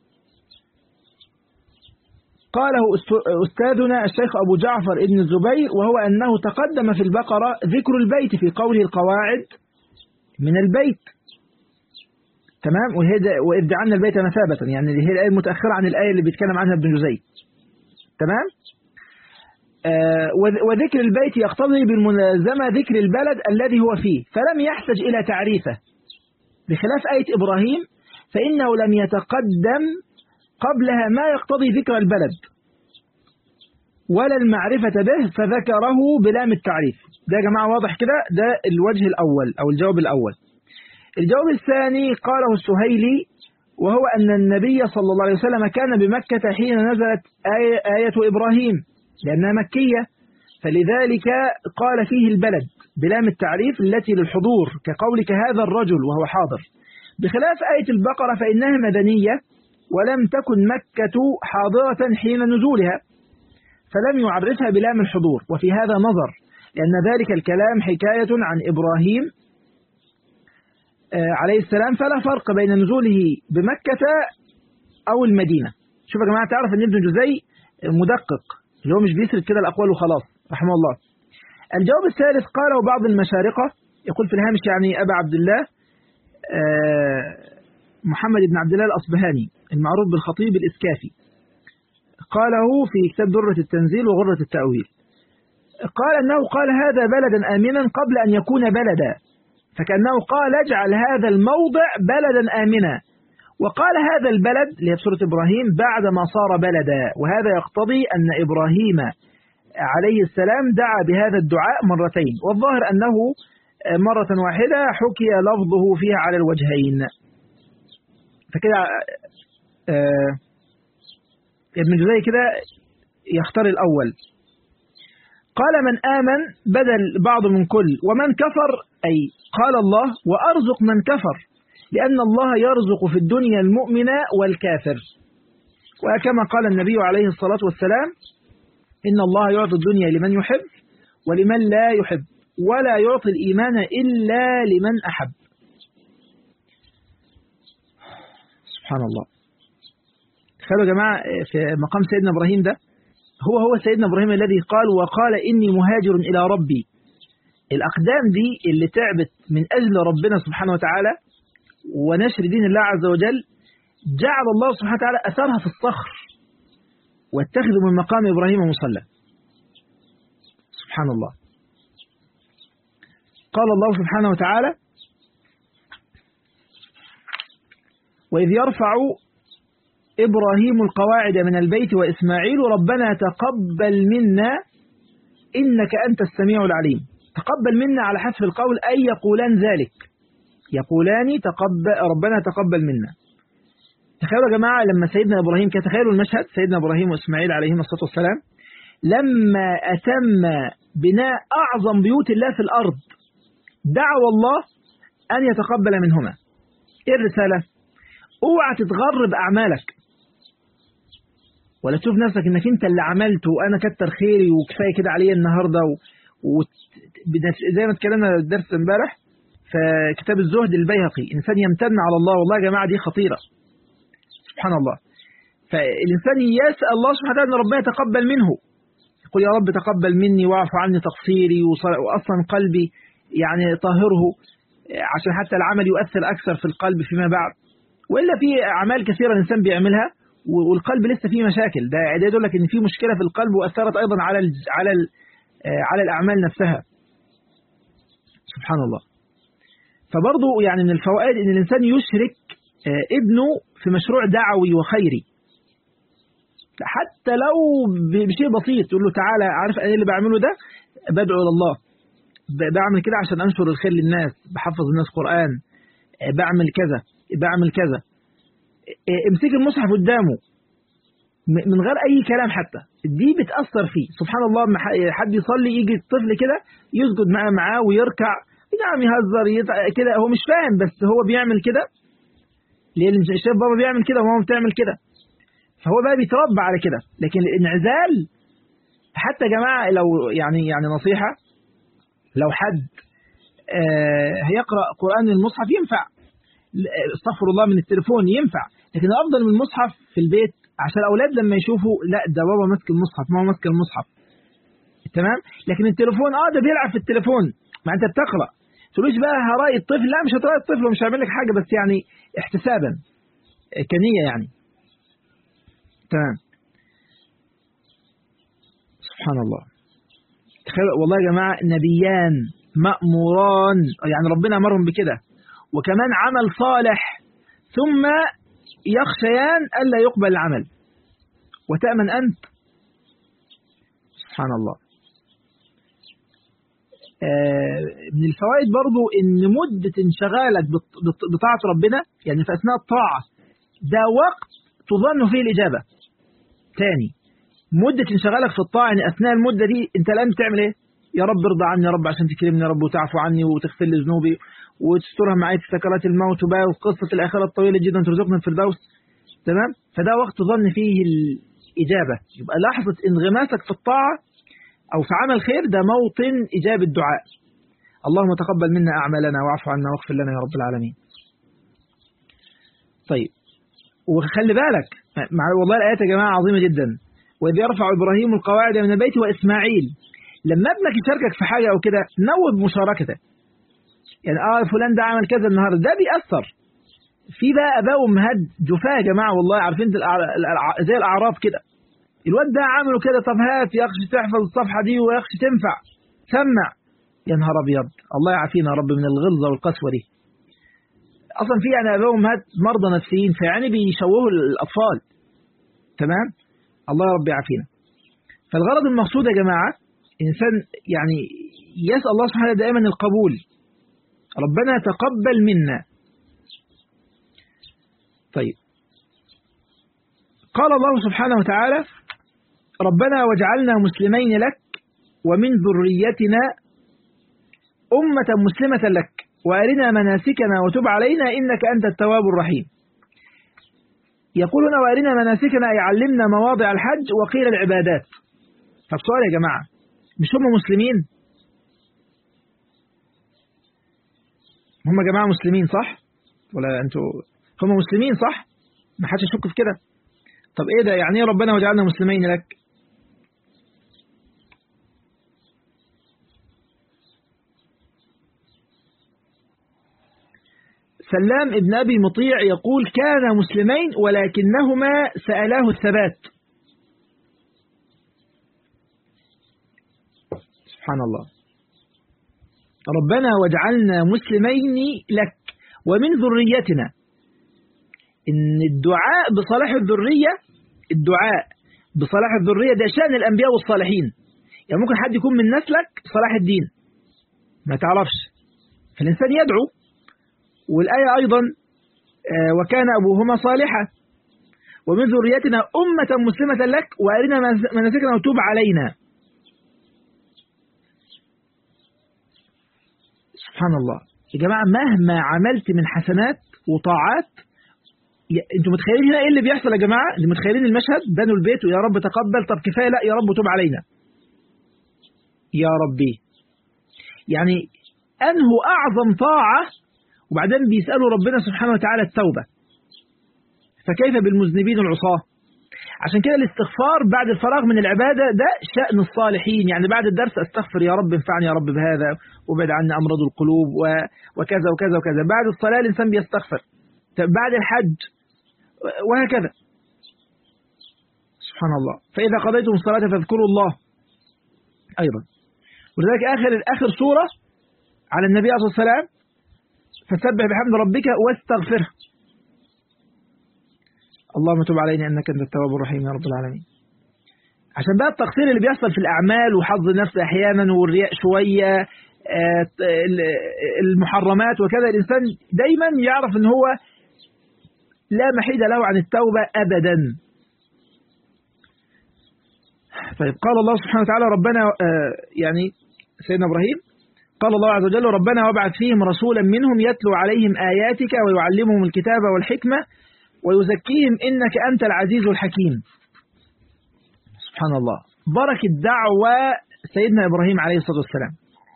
A: قاله أستاذنا الشيخ أبو جعفر ابن الزبير وهو أنه تقدم في البقرة ذكر البيت في قوله القواعد من البيت تمام وإذ جعلنا البيت مثابة يعني هي الآية المتأخرة عن الآية اللي بيتكلم عنها ابن جزي تمام آه وذكر البيت يقتضي بالملازمة ذكر البلد الذي هو فيه فلم يحتج إلى تعريفه بخلاف آية إبراهيم فإنه لم يتقدم قبلها ما يقتضي ذكر البلد ولا المعرفة به فذكره بلام التعريف ده يا جماعة واضح كده ده الوجه الأول أو الجواب الأول الجواب الثاني قاله السهيلي وهو أن النبي صلى الله عليه وسلم كان بمكة حين نزلت آية, آية إبراهيم لأنها مكية فلذلك قال فيه البلد بلام التعريف التي للحضور كقولك هذا الرجل وهو حاضر بخلاف آية البقرة فإنها مدنية ولم تكن مكة حاضرة حين نزولها فلم يعرفها بلام الحضور وفي هذا نظر لأن ذلك الكلام حكاية عن إبراهيم عليه السلام فلا فرق بين نزوله بمكة أو المدينة شوف يا جماعة تعرف أن ابن جزي مدقق اللي هو مش بيسرد كده الأقوال وخلاص رحمه الله الجواب الثالث قاله بعض المشارقة يقول في الهامش يعني أبا عبد الله محمد بن عبد الله الأصبهاني المعروف بالخطيب الإسكافي قاله في كتاب درة التنزيل وغرة التأويل قال أنه قال هذا بلدا آمنا قبل أن يكون بلدا فكأنه قال اجعل هذا الموضع بلدا آمنا وقال هذا البلد اللي هي سورة إبراهيم بعد ما صار بلدا وهذا يقتضي أن إبراهيم عليه السلام دعا بهذا الدعاء مرتين والظاهر أنه مرة واحدة حكي لفظه فيها على الوجهين فكده آه ابن جزي كده يختار الأول قال من آمن بدل بعض من كل ومن كفر أي قال الله وأرزق من كفر لأن الله يرزق في الدنيا المؤمن والكافر وكما قال النبي عليه الصلاة والسلام إن الله يعطي الدنيا لمن يحب ولمن لا يحب ولا يعطي الإيمان إلا لمن أحب سبحان الله تخيلوا يا جماعة في مقام سيدنا إبراهيم ده هو هو سيدنا إبراهيم الذي قال وقال إني مهاجر إلى ربي الأقدام دي اللي تعبت من أجل ربنا سبحانه وتعالى ونشر دين الله عز وجل جعل الله سبحانه وتعالى أثرها في الصخر واتخذوا من مقام إبراهيم مصلى سبحان الله قال الله سبحانه وتعالى وإذ يرفع إبراهيم القواعد من البيت وإسماعيل ربنا تقبل منا إنك أنت السميع العليم تقبل منا على حذف القول أي يقولان ذلك يقولان تقبل ربنا تقبل منا تخيلوا يا جماعة لما سيدنا إبراهيم كان تخيلوا المشهد سيدنا إبراهيم وإسماعيل عليهما الصلاة والسلام لما أتم بناء أعظم بيوت الله في الأرض دعوا الله أن يتقبل منهما إيه الرسالة؟ اوعى تتغر بأعمالك ولا تشوف نفسك انك انت اللي عملته وانا كتر خيري وكفايه كده عليا النهارده و... و... زي ما اتكلمنا الدرس امبارح في كتاب الزهد البيهقي انسان يمتن على الله والله يا جماعه دي خطيره سبحان الله فالانسان يسال الله سبحانه وتعالى ان ربنا يتقبل منه يقول يا رب تقبل مني واعف عني تقصيري واصلا قلبي يعني طهره عشان حتى العمل يؤثر اكثر في القلب فيما بعد والا في اعمال كثيره الانسان بيعملها والقلب لسه فيه مشاكل ده ده يدل لك ان في مشكله في القلب واثرت ايضا على ال على ال على الاعمال نفسها سبحان الله فبرضه يعني من الفوائد ان الانسان يشرك ابنه في مشروع دعوي وخيري حتى لو بشيء بسيط تقول له تعالى عارف انا اللي بعمله ده بدعو الى الله بعمل كده عشان انشر الخير للناس بحفظ الناس قران بعمل كذا بعمل كذا امسك المصحف قدامه من غير اي كلام حتى دي بتاثر فيه سبحان الله لما حد يصلي يجي الطفل كده يسجد معاه معاه ويركع نعم يهزر كده هو مش فاهم بس هو بيعمل كده لان شايف بابا بيعمل كده وماما بتعمل كده فهو بقى بيتربى على كده لكن الانعزال حتى يا جماعه لو يعني يعني نصيحه لو حد آه هيقرا قران المصحف ينفع استغفر الله من التليفون ينفع لكن الافضل من المصحف في البيت عشان الاولاد لما يشوفوا لا ده بابا ماسك المصحف ماما ماسكه المصحف تمام لكن التليفون اه ده بيلعب في التليفون ما انت بتقرا تقولوش بقى هراي الطفل لا مش هتراي الطفل ومش هعمل لك حاجه بس يعني احتسابا كنيه يعني تمام سبحان الله تخيل والله يا جماعه نبيان مأموران يعني ربنا امرهم بكده وكمان عمل صالح ثم يخشيان ألا يقبل العمل وتأمن أنت سبحان الله من الفوائد برضو ان مدة انشغالك بطاعة ربنا يعني في أثناء الطاعة ده وقت تظن فيه الإجابة تاني مدة انشغالك في الطاعة يعني أثناء المدة دي أنت الآن بتعمل إيه؟ يا رب ارضى عني يا رب عشان تكرمني يا رب وتعفو عني وتغفر لي ذنوبي وتسترها معايا في سكرات الموت وبقى وقصة الآخرة الطويلة جدا ترزقنا الفردوس تمام فده وقت ظن فيه الإجابة يبقى لحظة انغماسك في الطاعة أو في عمل خير ده موطن إجابة الدعاء اللهم تقبل منا أعمالنا واعف عنا واغفر لنا يا رب العالمين طيب وخلي بالك مع والله الآيات يا جماعة عظيمة جدا وإذ يرفع إبراهيم القواعد من البيت وإسماعيل لما ابنك يشاركك في حاجة أو كده نوب مشاركته يعني اه فلان ده عمل كذا النهارده ده بيأثر في بقى اباء وامهات جفاه يا جماعه والله عارفين زي الاعراب كده الواد ده عمله كده طب هات يا اخي تحفظ الصفحه دي ويا اخي تنفع سمع يا نهار ابيض الله يعافينا يا رب من الغلظه والقسوه دي اصلا في يعني اباء وامهات مرضى نفسيين فيعني بيشوهوا الاطفال تمام الله يا رب يعافينا فالغرض المقصود يا جماعه انسان يعني يسال الله سبحانه دائما القبول ربنا تقبل منا طيب قال الله سبحانه وتعالى ربنا واجعلنا مسلمين لك ومن ذريتنا أمة مسلمة لك وأرنا مناسكنا وتب علينا إنك أنت التواب الرحيم يقول هنا وأرنا مناسكنا أي علمنا مواضع الحج وقيل العبادات طب سؤال يا جماعة مش هم مسلمين هم جماعة مسلمين صح ولا أنتوا هم مسلمين صح ما حدش يشك في كده طب إيه ده يعني ايه ربنا وجعلنا مسلمين لك سلام ابن أبي مطيع يقول كان مسلمين ولكنهما سألاه الثبات سبحان الله ربنا واجعلنا مسلمين لك ومن ذريتنا إن الدعاء بصلاح الذرية الدعاء بصلاح الذرية ده شأن الأنبياء والصالحين يعني ممكن حد يكون من نسلك صلاح الدين ما تعرفش فالإنسان يدعو والآية أيضا وكان أبوهما صالحا ومن ذريتنا أمة مسلمة لك وأرنا مناسكنا وتوب علينا سبحان الله يا جماعة مهما عملت من حسنات وطاعات انتوا متخيلين هنا ايه اللي بيحصل يا جماعة اللي متخيلين المشهد بنوا البيت ويا رب تقبل طب كفاية لا يا رب توب علينا يا ربي يعني أنهوا أعظم طاعة وبعدين بيسألوا ربنا سبحانه وتعالى التوبة فكيف بالمذنبين العصاة عشان كده الاستغفار بعد الفراغ من العبادة ده شأن الصالحين يعني بعد الدرس استغفر يا رب انفعني يا رب بهذا وبعد عنا أمراض القلوب وكذا وكذا وكذا بعد الصلاة الإنسان بيستغفر بعد الحج وهكذا سبحان الله فإذا قضيتم الصلاة فاذكروا الله أيضا ولذلك آخر آخر سورة على النبي عليه الصلاة والسلام فسبح بحمد ربك واستغفره اللهم تب علينا انك انت التواب الرحيم يا رب العالمين عشان بقى التقصير اللي بيحصل في الاعمال وحظ النفس احيانا والرياء شويه المحرمات وكذا الانسان دايما يعرف ان هو لا محيد له عن التوبه ابدا طيب قال الله سبحانه وتعالى ربنا يعني سيدنا ابراهيم قال الله عز وجل ربنا وابعث فيهم رسولا منهم يتلو عليهم آياتك ويعلمهم الكتاب والحكمة ويزكيهم إنك أنت العزيز الحكيم سبحان الله بركة دعوة سيدنا إبراهيم عليه الصلاة والسلام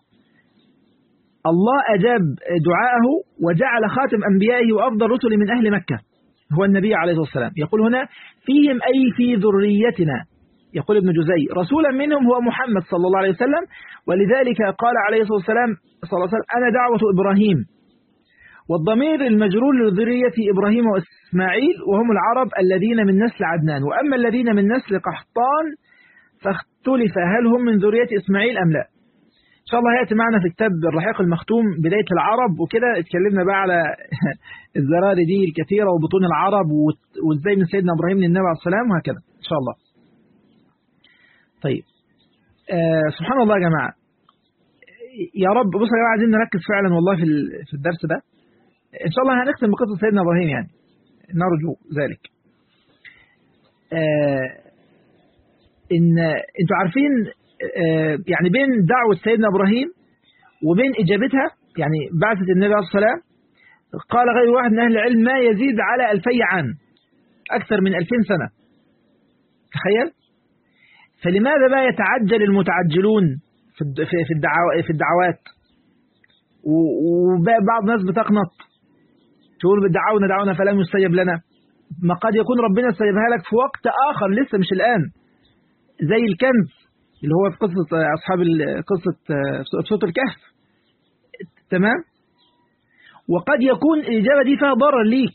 A: الله أجاب دعاءه وجعل خاتم أنبيائه وأفضل رسل من أهل مكة هو النبي عليه الصلاة والسلام يقول هنا فيهم أي في ذريتنا يقول ابن جزي رسولا منهم هو محمد صلى الله عليه وسلم ولذلك قال عليه الصلاة والسلام صلى الله عليه وسلم أنا دعوة إبراهيم والضمير المجرور لذرية إبراهيم وإسماعيل وهم العرب الذين من نسل عدنان وأما الذين من نسل قحطان فاختلف هل هم من ذرية إسماعيل أم لا إن شاء الله هيأتي معنا في كتاب الرحيق المختوم بداية العرب وكده اتكلمنا بقى على الزراري دي الكثيرة وبطون العرب وازاي من سيدنا إبراهيم للنبي عليه السلام وهكذا إن شاء الله طيب آه سبحان الله يا جماعة يا رب بصوا يا جماعة عايزين نركز فعلا والله في في الدرس ده إن شاء الله هنختم بقصة سيدنا إبراهيم يعني نرجو ذلك آه إن أنتوا عارفين آه يعني بين دعوة سيدنا إبراهيم وبين إجابتها يعني بعثة النبي عليه الصلاة والسلام قال غير واحد من أهل العلم ما يزيد على ألفي عام أكثر من ألفين سنة تخيل فلماذا بقى يتعجل المتعجلون في في الدعوات في الدعوات وبعض الناس بتقنط تقول دعونا دعونا فلم يستجب لنا ما قد يكون ربنا استجابها لك في وقت آخر لسه مش الآن زي الكنز اللي هو في قصة أصحاب قصة في صوت الكهف تمام وقد يكون الإجابة دي فيها ضرر ليك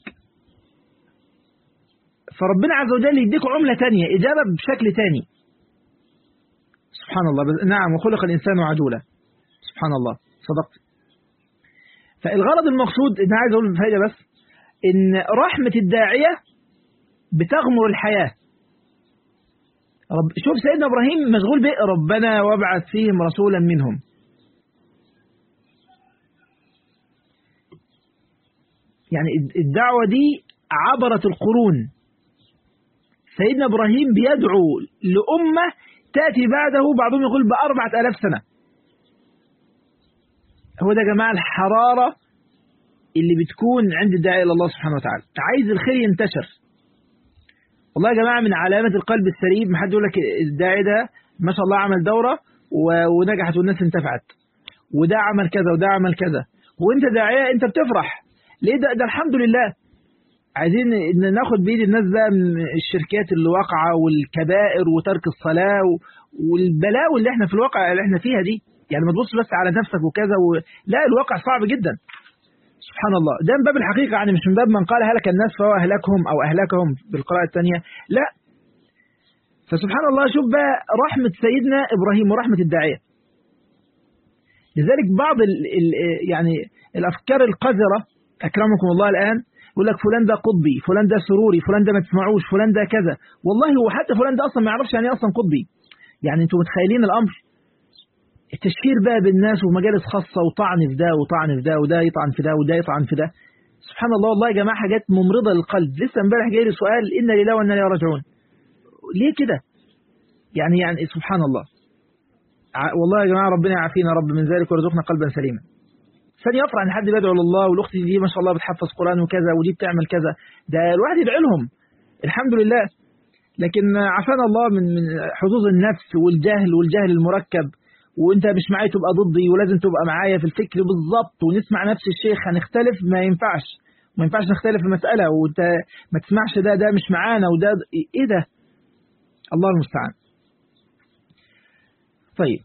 A: فربنا عز وجل يديك عملة تانية إجابة بشكل تاني سبحان الله نعم وخلق الإنسان عجولا سبحان الله صدقت فالغرض المقصود إن عايز أقول فايدة بس إن رحمة الداعية بتغمر الحياة رب شوف سيدنا إبراهيم مشغول بإيه ربنا وابعث فيهم رسولا منهم يعني الدعوة دي عبرت القرون سيدنا إبراهيم بيدعو لأمة تأتي بعده بعضهم يقول بأربعة ألاف سنة هو ده يا جماعة الحرارة اللي بتكون عند الداعي إلى الله سبحانه وتعالى عايز الخير ينتشر والله يا جماعة من علامات القلب السليم ما حد يقول لك الداعي ده ما شاء الله عمل دورة ونجحت والناس انتفعت وده عمل كذا وده عمل كذا وانت داعية انت بتفرح ليه ده, ده الحمد لله عايزين ناخد بيد الناس بقى من الشركات اللي واقعة والكبائر وترك الصلاة والبلاوي اللي احنا في الواقع اللي احنا فيها دي يعني ما تبص بس على نفسك وكذا و... لا الواقع صعب جدا سبحان الله ده من باب الحقيقة يعني مش من باب من قال هلك الناس فهو أهلكهم أو أهلكهم بالقراءة الثانية لا فسبحان الله شوف بقى رحمة سيدنا إبراهيم ورحمة الداعية لذلك بعض ال ال يعني الأفكار القذرة أكرمكم الله الآن يقول لك فلان ده قطبي فلان ده سروري فلان ده ما تسمعوش فلان ده كذا والله هو حتى فلان ده أصلا ما يعرفش يعني أصلا قطبي يعني أنتم متخيلين الأمر التشهير بقى بالناس ومجالس خاصة وطعن في ده وطعن في ده وده يطعن في ده وده يطعن في ده سبحان الله والله يا جماعة حاجات ممرضة للقلب لسه امبارح جاي لي سؤال إن لله وإنا إليه راجعون ليه كده يعني يعني سبحان الله والله يا جماعة ربنا يعافينا رب من ذلك ويرزقنا قلبا سليما ثاني يفرح ان حد بيدعو لله والاخت دي ما شاء الله بتحفظ قرآن وكذا ودي بتعمل كذا ده الواحد يدعي لهم الحمد لله لكن عافانا الله من من حظوظ النفس والجهل والجهل المركب وانت مش معايا تبقى ضدي ولازم تبقى معايا في الفكر بالظبط ونسمع نفس الشيخ هنختلف ما ينفعش ما ينفعش نختلف في مسألة وانت ما تسمعش ده ده مش معانا وده ايه ده الله المستعان طيب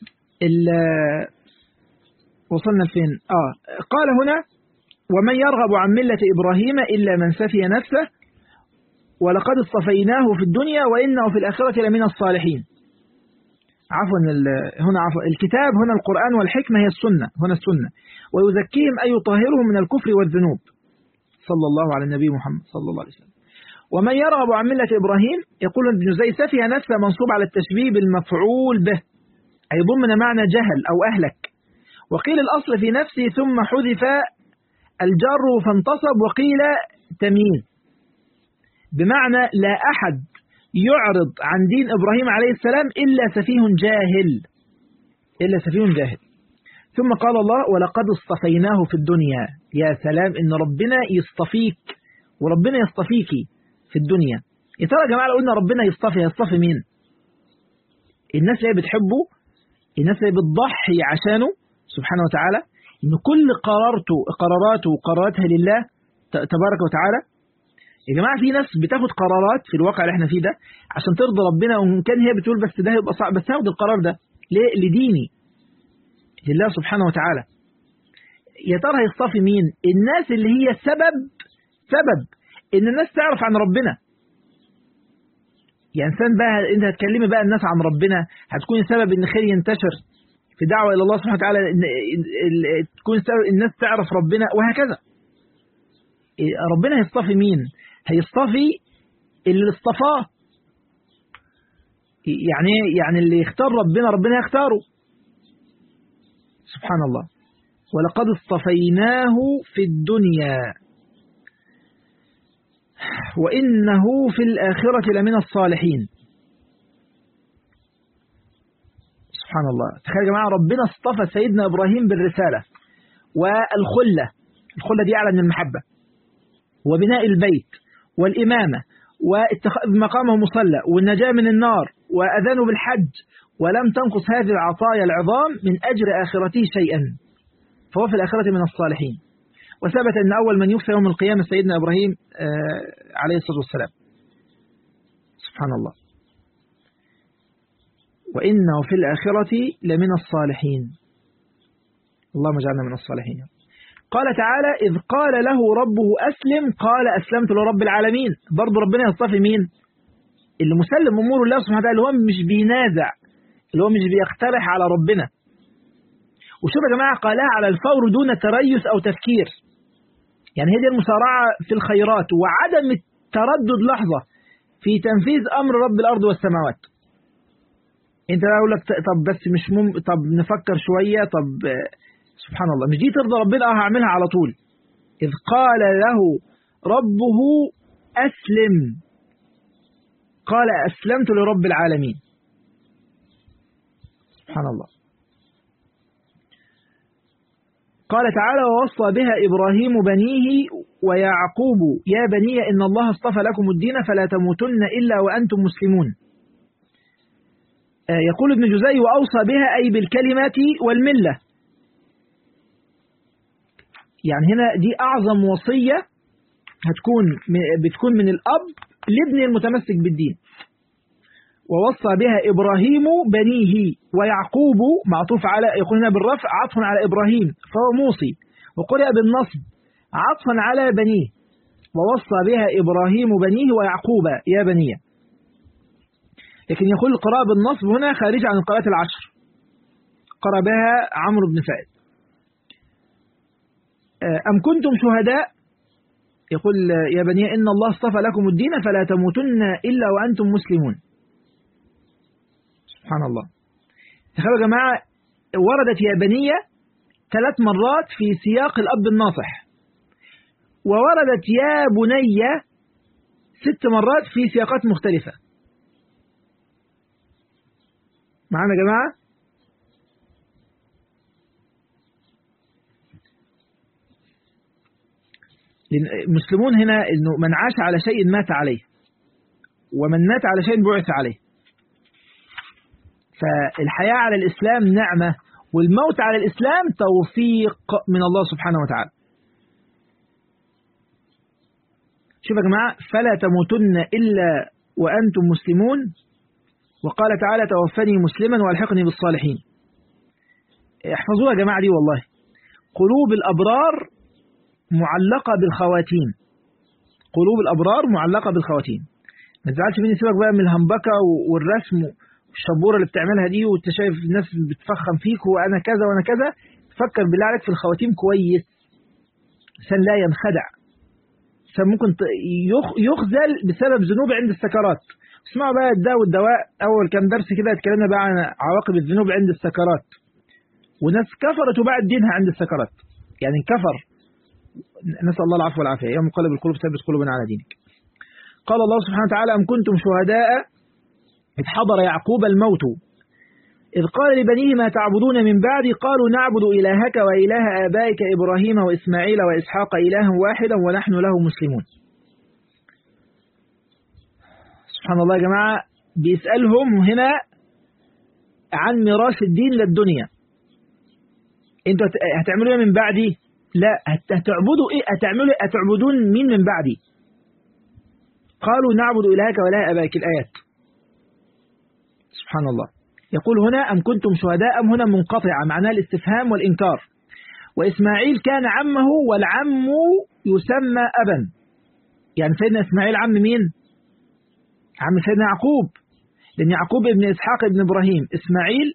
A: وصلنا لفين اه قال هنا ومن يرغب عن ملة إبراهيم إلا من سفي نفسه ولقد اصطفيناه في الدنيا وإنه في الآخرة لمن الصالحين عفوا هنا عفوا الكتاب هنا القرآن والحكمة هي السنة هنا السنة ويزكيهم أي يطهرهم من الكفر والذنوب صلى الله على النبي محمد صلى الله عليه وسلم ومن يرغب عن ملة إبراهيم يقول ابن زي سفي نفسه منصوب على التشبيه بالمفعول به أي ضمن معنى جهل أو أهلك وقيل الأصل في نفسه ثم حذف الجر فانتصب وقيل تمييز بمعنى لا أحد يعرض عن دين إبراهيم عليه السلام إلا سفيه جاهل إلا سفيه جاهل ثم قال الله ولقد اصطفيناه في الدنيا يا سلام إن ربنا يصطفيك وربنا يصطفيكي في الدنيا يا ترى يا جماعة لو قلنا ربنا يصطفي يصطفي مين الناس اللي بتحبه الناس اللي بتضحي عشانه سبحانه وتعالى إن كل قرارته قراراته وقراراتها لله تبارك وتعالى يا جماعة في ناس بتاخد قرارات في الواقع اللي احنا فيه ده عشان ترضي ربنا وإن كان هي بتقول بس ده هيبقى صعب بس هاخد القرار ده ليه لديني لله سبحانه وتعالى يا ترى هيصطفي مين الناس اللي هي سبب سبب ان الناس تعرف عن ربنا يعني انسان بقى انت هتكلمي بقى الناس عن ربنا هتكون سبب ان خير ينتشر في دعوة الى الله سبحانه وتعالى إن تكون سبب الناس تعرف ربنا وهكذا ربنا هيصطفي مين هيصطفي اللي اصطفاه يعني يعني اللي يختار ربنا ربنا يختاره سبحان الله ولقد اصطفيناه في الدنيا وإنه في الآخرة لمن الصالحين سبحان الله تخيل يا جماعة ربنا اصطفى سيدنا إبراهيم بالرسالة والخلة الخلة دي أعلى من المحبة وبناء البيت والإمامة ومقامه مصلى والنجاة من النار وأذانه بالحج ولم تنقص هذه العطايا العظام من أجر آخرته شيئا فهو في الآخرة من الصالحين وثبت أن أول من يكفى يوم القيامة سيدنا إبراهيم عليه الصلاة والسلام سبحان الله وإنه في الآخرة لمن الصالحين اللهم اجعلنا من الصالحين قال تعالى إذ قال له ربه أسلم قال أسلمت لرب العالمين برضو ربنا يصطفي مين اللي مسلم أمور الله سبحانه وتعالى اللي هو مش بينازع اللي هو مش بيقترح على ربنا وشوف يا جماعة قالها على الفور دون تريث أو تفكير يعني هي دي المسارعة في الخيرات وعدم التردد لحظة في تنفيذ أمر رب الأرض والسماوات انت اقول لك طب بس مش مم... طب نفكر شوية طب سبحان الله مش دي ترضى ربنا اه هعملها على طول إذ قال له ربه أسلم قال أسلمت لرب العالمين سبحان الله قال تعالى ووصى بها إبراهيم بنيه ويعقوب يا بني إن الله اصطفى لكم الدين فلا تموتن إلا وأنتم مسلمون يقول ابن جزي وأوصى بها أي بالكلمة والملة يعني هنا دي أعظم وصية هتكون بتكون من الأب لابن المتمسك بالدين ووصى بها إبراهيم بنيه ويعقوب معطوف على يقول هنا بالرفع عطفا على إبراهيم فهو موصي وقرأ بالنصب عطفا على بنيه ووصى بها إبراهيم بنيه ويعقوب يا بنيه لكن يقول القراءة بالنصب هنا خارج عن القراءات العشر قرأ بها عمرو بن سعد أم كنتم شهداء يقول يا بني إن الله اصطفى لكم الدين فلا تموتن إلا وأنتم مسلمون سبحان الله تخيلوا يا جماعة وردت يا بنية ثلاث مرات في سياق الأب الناصح ووردت يا بني ست مرات في سياقات مختلفة معنا يا جماعة المسلمون هنا انه من عاش على شيء مات عليه ومن مات على شيء بعث عليه فالحياة على الإسلام نعمة والموت على الإسلام توفيق من الله سبحانه وتعالى شوف يا جماعة فلا تموتن إلا وأنتم مسلمون وقال تعالى توفني مسلما والحقني بالصالحين احفظوها يا جماعة دي والله قلوب الأبرار معلقة بالخواتيم قلوب الأبرار معلقة بالخواتيم ما تزعلش مني سيبك بقى من الهمبكة والرسم والشبورة اللي بتعملها دي وانت شايف الناس بتفخم فيك وانا كذا وانا كذا فكر بالله عليك في الخواتيم كويس عشان لا ينخدع عشان ممكن يخزل بسبب ذنوب عند السكرات اسمعوا بقى الداء والدواء اول كام درس كده اتكلمنا بقى عن عواقب الذنوب عند السكرات وناس كفرت وبعد دينها عند السكرات يعني كفر نسأل الله العفو والعافية يوم قلب القلوب ثبت قلوبنا على دينك قال الله سبحانه وتعالى أم كنتم شهداء إذ حضر يعقوب الموت إذ قال لبنيه ما تعبدون من بعدي قالوا نعبد إلهك وإله آبائك إبراهيم وإسماعيل وإسحاق إلها واحدا ونحن له مسلمون سبحان الله يا جماعة بيسألهم هنا عن ميراث الدين للدنيا انتوا هتعملوا ايه من بعدي لا هتعبدوا ايه هتعملوا هتعبدون مين من بعدي قالوا نعبد إلهك ولا أباك الآيات سبحان الله يقول هنا أم كنتم شهداء أم هنا منقطعة معناه الاستفهام والإنكار وإسماعيل كان عمه والعم يسمى أبا يعني سيدنا إسماعيل عم مين عم سيدنا يعقوب لأن يعقوب ابن إسحاق ابن إبراهيم إسماعيل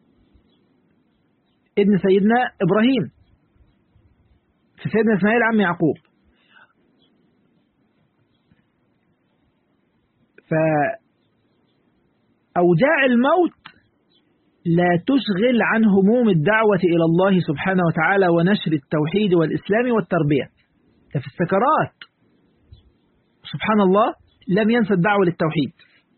A: ابن سيدنا إبراهيم فسيدنا إسماعيل عم يعقوب فأوجاع الموت لا تشغل عن هموم الدعوة إلى الله سبحانه وتعالى ونشر التوحيد والإسلام والتربية ده في السكرات سبحان الله لم ينسى الدعوة للتوحيد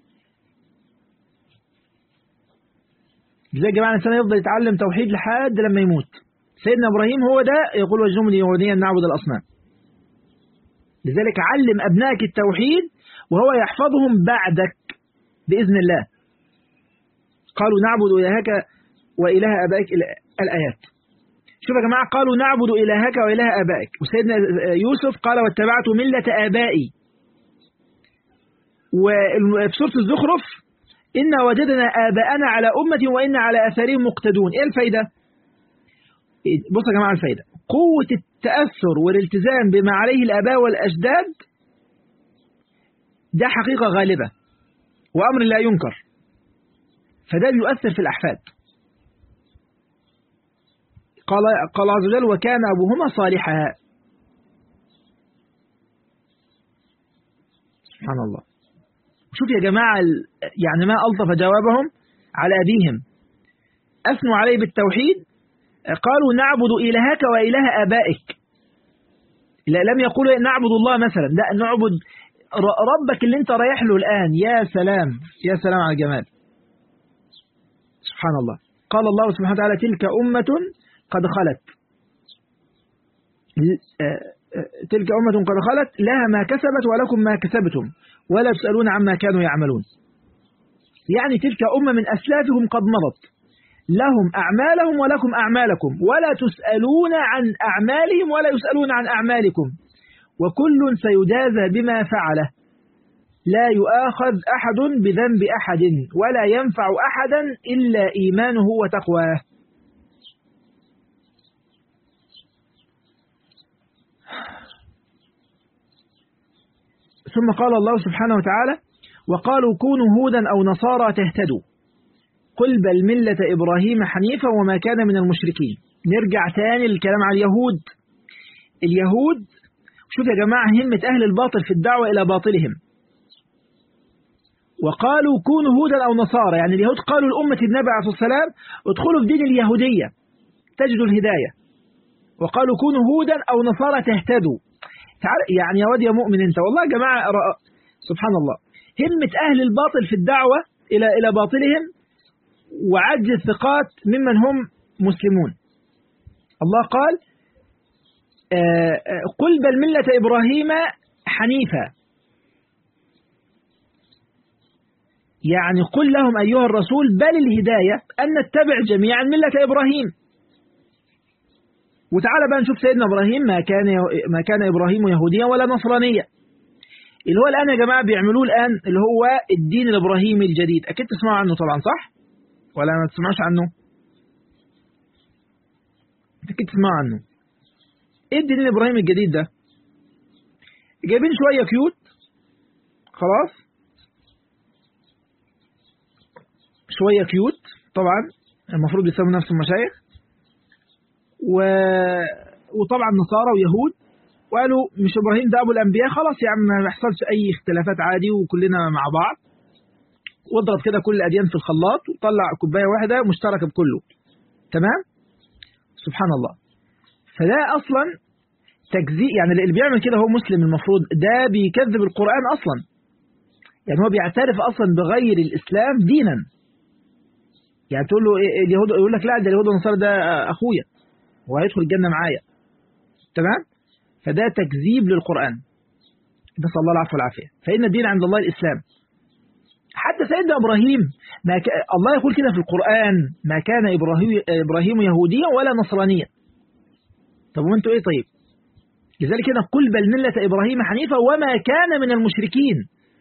A: زي جماعة الإنسان يفضل يتعلم توحيد لحد لما يموت سيدنا إبراهيم هو ده يقول وجنبني يهوديا نعبد الأصنام لذلك علم أبنائك التوحيد وهو يحفظهم بعدك بإذن الله قالوا نعبد إلهك وإله أبائك الآيات شوف يا جماعة قالوا نعبد إلهك وإله أبائك وسيدنا يوسف قال واتبعت ملة آبائي وفي سورة الزخرف إنا وجدنا آباءنا على أمة وإنا على أثارهم مقتدون إيه الفايدة؟ بصوا يا جماعة الفايدة قوة التأثر والالتزام بما عليه الآباء والأجداد ده حقيقة غالبة وأمر لا ينكر فده بيؤثر في الأحفاد قال قال عز وجل وكان أبوهما صالحا سبحان الله شوف يا جماعة يعني ما ألطف جوابهم على أبيهم أثنوا عليه بالتوحيد قالوا نعبد إلهك وإله آبائك لا لم يقولوا نعبد الله مثلا لا نعبد ربك اللي انت رايح له الآن يا سلام يا سلام على الجمال سبحان الله قال الله سبحانه وتعالى تلك أمة قد خلت تلك أمة قد خلت لها ما كسبت ولكم ما كسبتم ولا تسألون عما كانوا يعملون يعني تلك أمة من أسلافهم قد مضت لهم أعمالهم ولكم أعمالكم ولا تسألون عن أعمالهم ولا يسألون عن أعمالكم وكل سيجازى بما فعله لا يؤاخذ أحد بذنب أحد ولا ينفع أحدا إلا إيمانه وتقواه ثم قال الله سبحانه وتعالى وقالوا كونوا هودا أو نصارى تهتدوا قل بل ملة إبراهيم حنيفا وما كان من المشركين نرجع تاني للكلام على اليهود اليهود شوف يا جماعة همة أهل الباطل في الدعوة إلى باطلهم وقالوا كونوا هودا أو نصارى يعني اليهود قالوا لأمة النبي عليه الصلاة والسلام ادخلوا في دين اليهودية تجدوا الهداية وقالوا كونوا هودا أو نصارى تهتدوا تعال يعني يا واد يا مؤمن انت والله يا جماعة سبحان الله همة أهل الباطل في الدعوة إلى إلى باطلهم وعجز الثقات ممن هم مسلمون الله قال قل بل ملة إبراهيم حنيفا يعني قل لهم أيها الرسول بل الهداية أن نتبع جميعا ملة إبراهيم وتعالى بقى نشوف سيدنا إبراهيم ما كان ما كان إبراهيم يهوديا ولا نصرانيا اللي هو الآن يا جماعة بيعملوه الآن اللي هو الدين الإبراهيمي الجديد أكيد تسمعوا عنه طبعا صح ولا ما تسمعوش عنه أكيد تسمعوا عنه إيه الدين الإبراهيمي الجديد ده جايبين شوية كيوت خلاص شوية كيوت طبعا المفروض يسموا نفسهم مشايخ و... وطبعا نصارى ويهود وقالوا مش إبراهيم ده أبو الأنبياء خلاص يا عم ما يحصلش أي اختلافات عادي وكلنا مع بعض واضرب كده كل الأديان في الخلاط وطلع كوباية واحدة مشتركة بكله تمام سبحان الله فده أصلا تجزيء يعني اللي بيعمل كده هو مسلم المفروض ده بيكذب القرآن أصلا يعني هو بيعترف أصلا بغير الإسلام دينا يعني تقول له اليهود يقول لك لا ده اليهود والنصارى ده أخويا وهيدخل الجنة معايا تمام فده تكذيب للقرآن نسأل الله العفو والعافية فإن الدين عند الله الإسلام حتى سيدنا إبراهيم ما ك... الله يقول كده في القرآن ما كان إبراهيم, إبراهيم يهوديا ولا نصرانيا طب وانتوا إيه طيب لذلك هنا قل بل ملة إبراهيم حنيفا وما كان من المشركين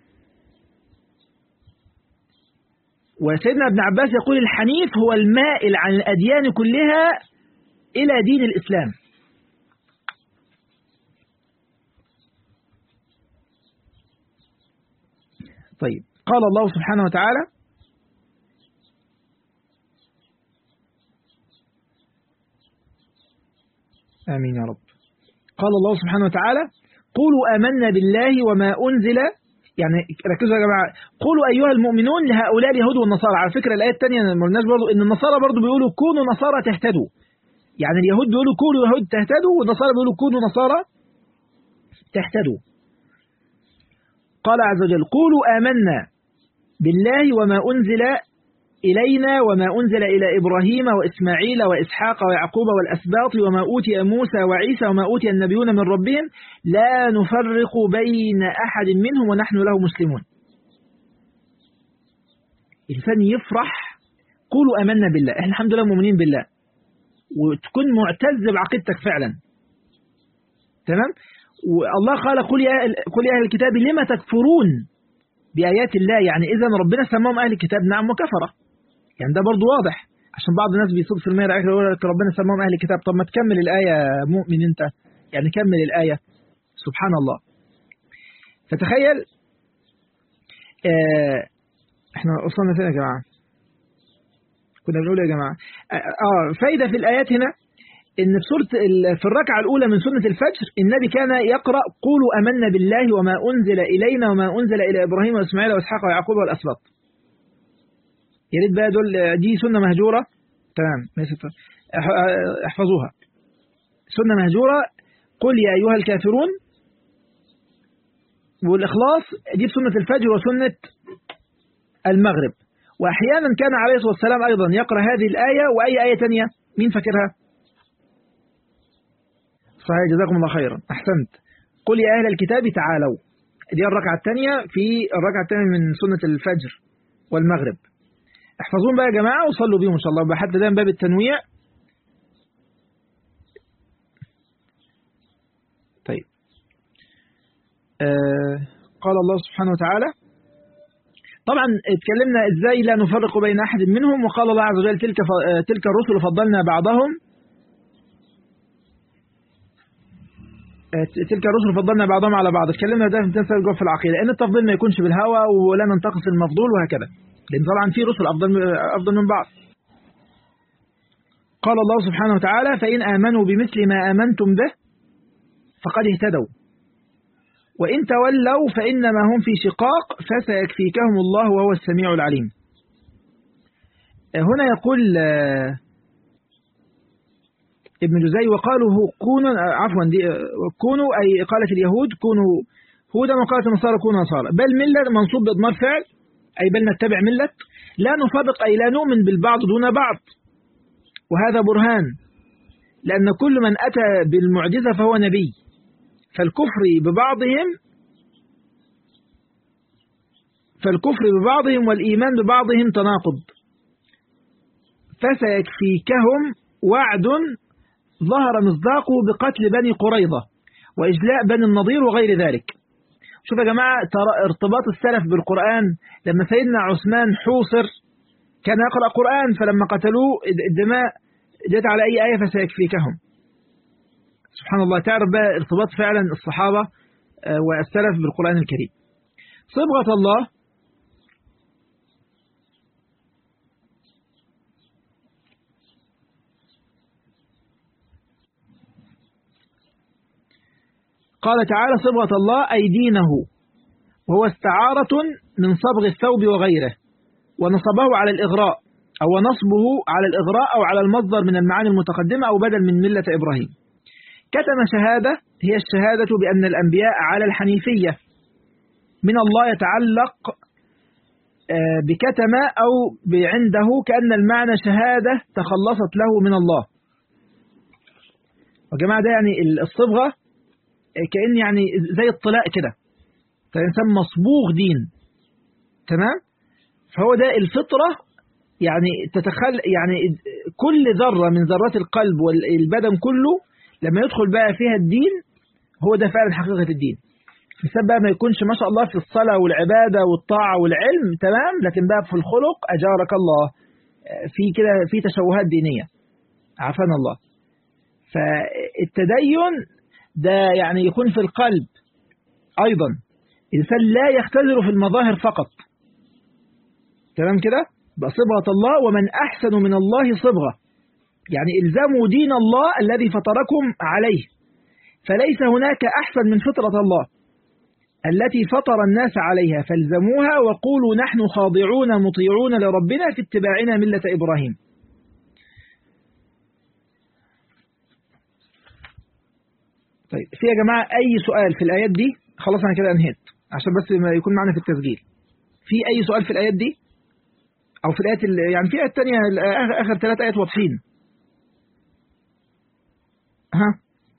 A: وسيدنا ابن عباس يقول الحنيف هو المائل عن الأديان كلها إلى دين الإسلام طيب قال الله سبحانه وتعالى آمين يا رب قال الله سبحانه وتعالى قولوا آمنا بالله وما أنزل يعني ركزوا يا جماعة قولوا أيها المؤمنون لهؤلاء اليهود والنصارى على فكرة الآية الثانية ما قلناش برضه إن النصارى برضه بيقولوا كونوا نصارى تهتدوا يعني اليهود بيقولوا كونوا يهود تهتدوا والنصارى بيقولوا كونوا نصارى تهتدوا قال عز وجل قولوا آمنا بالله وما أنزل إلينا وما أنزل إلى إبراهيم وإسماعيل وإسحاق ويعقوب والأسباط وما أوتي موسى وعيسى وما أوتي النبيون من ربهم لا نفرق بين أحد منهم ونحن له مسلمون الإنسان يفرح قولوا أمنا بالله إحنا الحمد لله مؤمنين بالله وتكون معتز بعقيدتك فعلا تمام والله قال قل يا قل يا أهل الكتاب لما تكفرون بآيات الله يعني إذا ربنا سماهم أهل الكتاب نعم وكفرة يعني ده برضو واضح عشان بعض الناس بيصب في المية يقول لك ربنا سماهم أهل الكتاب طب ما تكمل الآية مؤمن أنت يعني كمل الآية سبحان الله فتخيل اه احنا وصلنا فين يا جماعة كنا بنقول يا جماعة اه فايدة في الآيات هنا ان في سورة في الركعة الأولى من سنة الفجر النبي كان يقرأ قولوا أمنا بالله وما أنزل إلينا وما أنزل إلى إبراهيم وإسماعيل وإسحاق ويعقوب والأسباط يا ريت بقى دول دي سنة مهجورة تمام احفظوها سنة مهجورة قل يا أيها الكافرون والإخلاص دي سنة الفجر وسنة المغرب وأحيانا كان عليه الصلاة والسلام أيضا يقرأ هذه الآية وأي آية تانية مين فاكرها صحيح جزاكم الله خيرا أحسنت قل يا أهل الكتاب تعالوا دي الركعة الثانية في الركعة الثانية من سنة الفجر والمغرب احفظون بقى يا جماعة وصلوا بيهم إن شاء الله حتى ده من باب التنويع طيب آه قال الله سبحانه وتعالى طبعا اتكلمنا ازاي لا نفرق بين احد منهم وقال الله عز وجل تلك تلك الرسل فضلنا بعضهم تلك الرسل فضلنا بعضهم على بعض اتكلمنا ده في تنسى جوه في العقيده ان التفضيل ما يكونش بالهوى ولا ننتقص المفضول وهكذا لان طبعا في رسل افضل افضل من بعض قال الله سبحانه وتعالى فان امنوا بمثل ما امنتم به فقد اهتدوا وإن تولوا فإنما هم في شقاق فسيكفيكهم الله وهو السميع العليم هنا يقول ابن جزي وقالوا كونوا عفوا دي كونوا أي قالت اليهود كونوا هودا وقالت النصارى كونوا نصارى بل ملة منصوب بإضمار فعل أي بل نتبع ملة لا نفرق أي لا نؤمن بالبعض دون بعض وهذا برهان لأن كل من أتى بالمعجزة فهو نبي فالكفر ببعضهم فالكفر ببعضهم والإيمان ببعضهم تناقض فسيكفيكهم وعد ظهر مصداقه بقتل بني قريظة وإجلاء بني النضير وغير ذلك شوف يا جماعة ارتباط السلف بالقرآن لما سيدنا عثمان حوصر كان يقرأ قرآن فلما قتلوه الدماء جت على أي آية فسيكفيكهم سبحان الله تعرف بقى ارتباط فعلا الصحابة والسلف بالقرآن الكريم صبغة الله قال تعالى صبغة الله أي دينه وهو استعارة من صبغ الثوب وغيره ونصبه على الإغراء أو نصبه على الإغراء أو على المصدر من المعاني المتقدمة أو بدل من ملة إبراهيم كتم شهادة هي الشهادة بأن الأنبياء على الحنيفية من الله يتعلق بكتم أو عنده كأن المعنى شهادة تخلصت له من الله وجماعة ده يعني الصبغة كأن يعني زي الطلاء كده فالإنسان مصبوغ دين تمام فهو ده الفطرة يعني تتخل يعني كل ذرة من ذرات القلب والبدن كله لما يدخل بقى فيها الدين هو ده فعلا حقيقة الدين الإنسان بقى ما يكونش ما شاء الله في الصلاة والعبادة والطاعة والعلم تمام لكن بقى في الخلق أجارك الله في كده في تشوهات دينية عافانا الله فالتدين ده يعني يكون في القلب أيضا الإنسان لا يختزل في المظاهر فقط تمام كده بصبغة الله ومن أحسن من الله صبغة يعني الزموا دين الله الذي فطركم عليه فليس هناك أحسن من فطرة الله التي فطر الناس عليها فالزموها وقولوا نحن خاضعون مطيعون لربنا في اتباعنا ملة إبراهيم طيب في يا جماعة أي سؤال في الآيات دي خلاص أنا كده أنهيت عشان بس ما يكون معنا في التسجيل في أي سؤال في الآيات دي أو في الآيات يعني في آيات تانية آخر ثلاث آيات واضحين ها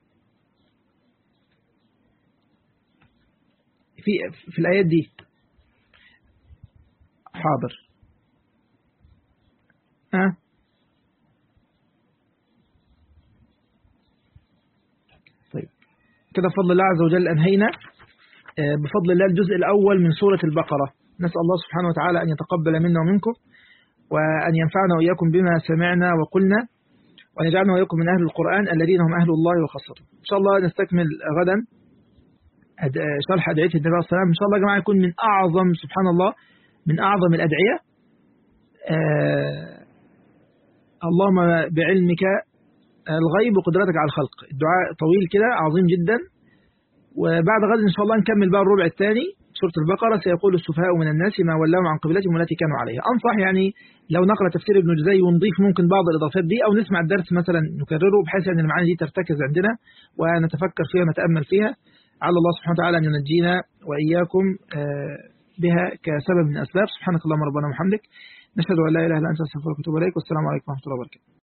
A: في في الآيات دي حاضر ها طيب كده بفضل الله عز وجل أنهينا بفضل الله الجزء الأول من سورة البقرة نسأل الله سبحانه وتعالى أن يتقبل منا ومنكم وأن ينفعنا وإياكم بما سمعنا وقلنا وأن يجعلنا وإياكم من أهل القرآن الذين هم أهل الله وخاصته إن شاء الله نستكمل غدا شرح أدعية النبي عليه الصلاة إن شاء الله يا جماعة يكون من أعظم سبحان الله من أعظم الأدعية آه اللهم بعلمك الغيب وقدرتك على الخلق الدعاء طويل كده عظيم جدا وبعد غد إن شاء الله نكمل بقى الربع الثاني سورة البقرة سيقول السفهاء من الناس ما ولاهم عن قبلتهم التي كانوا عليها أنصح يعني لو نقرأ تفسير ابن جزي ونضيف ممكن بعض الإضافات دي أو نسمع الدرس مثلا نكرره بحيث أن المعاني دي ترتكز عندنا ونتفكر فيها ونتأمل فيها على الله سبحانه وتعالى أن ينجينا وإياكم بها كسبب من أسباب سبحانك اللهم ربنا وبحمدك نشهد أن لا إله إلا أنت أستغفرك وأتوب إليك والسلام عليكم ورحمة الله وبركاته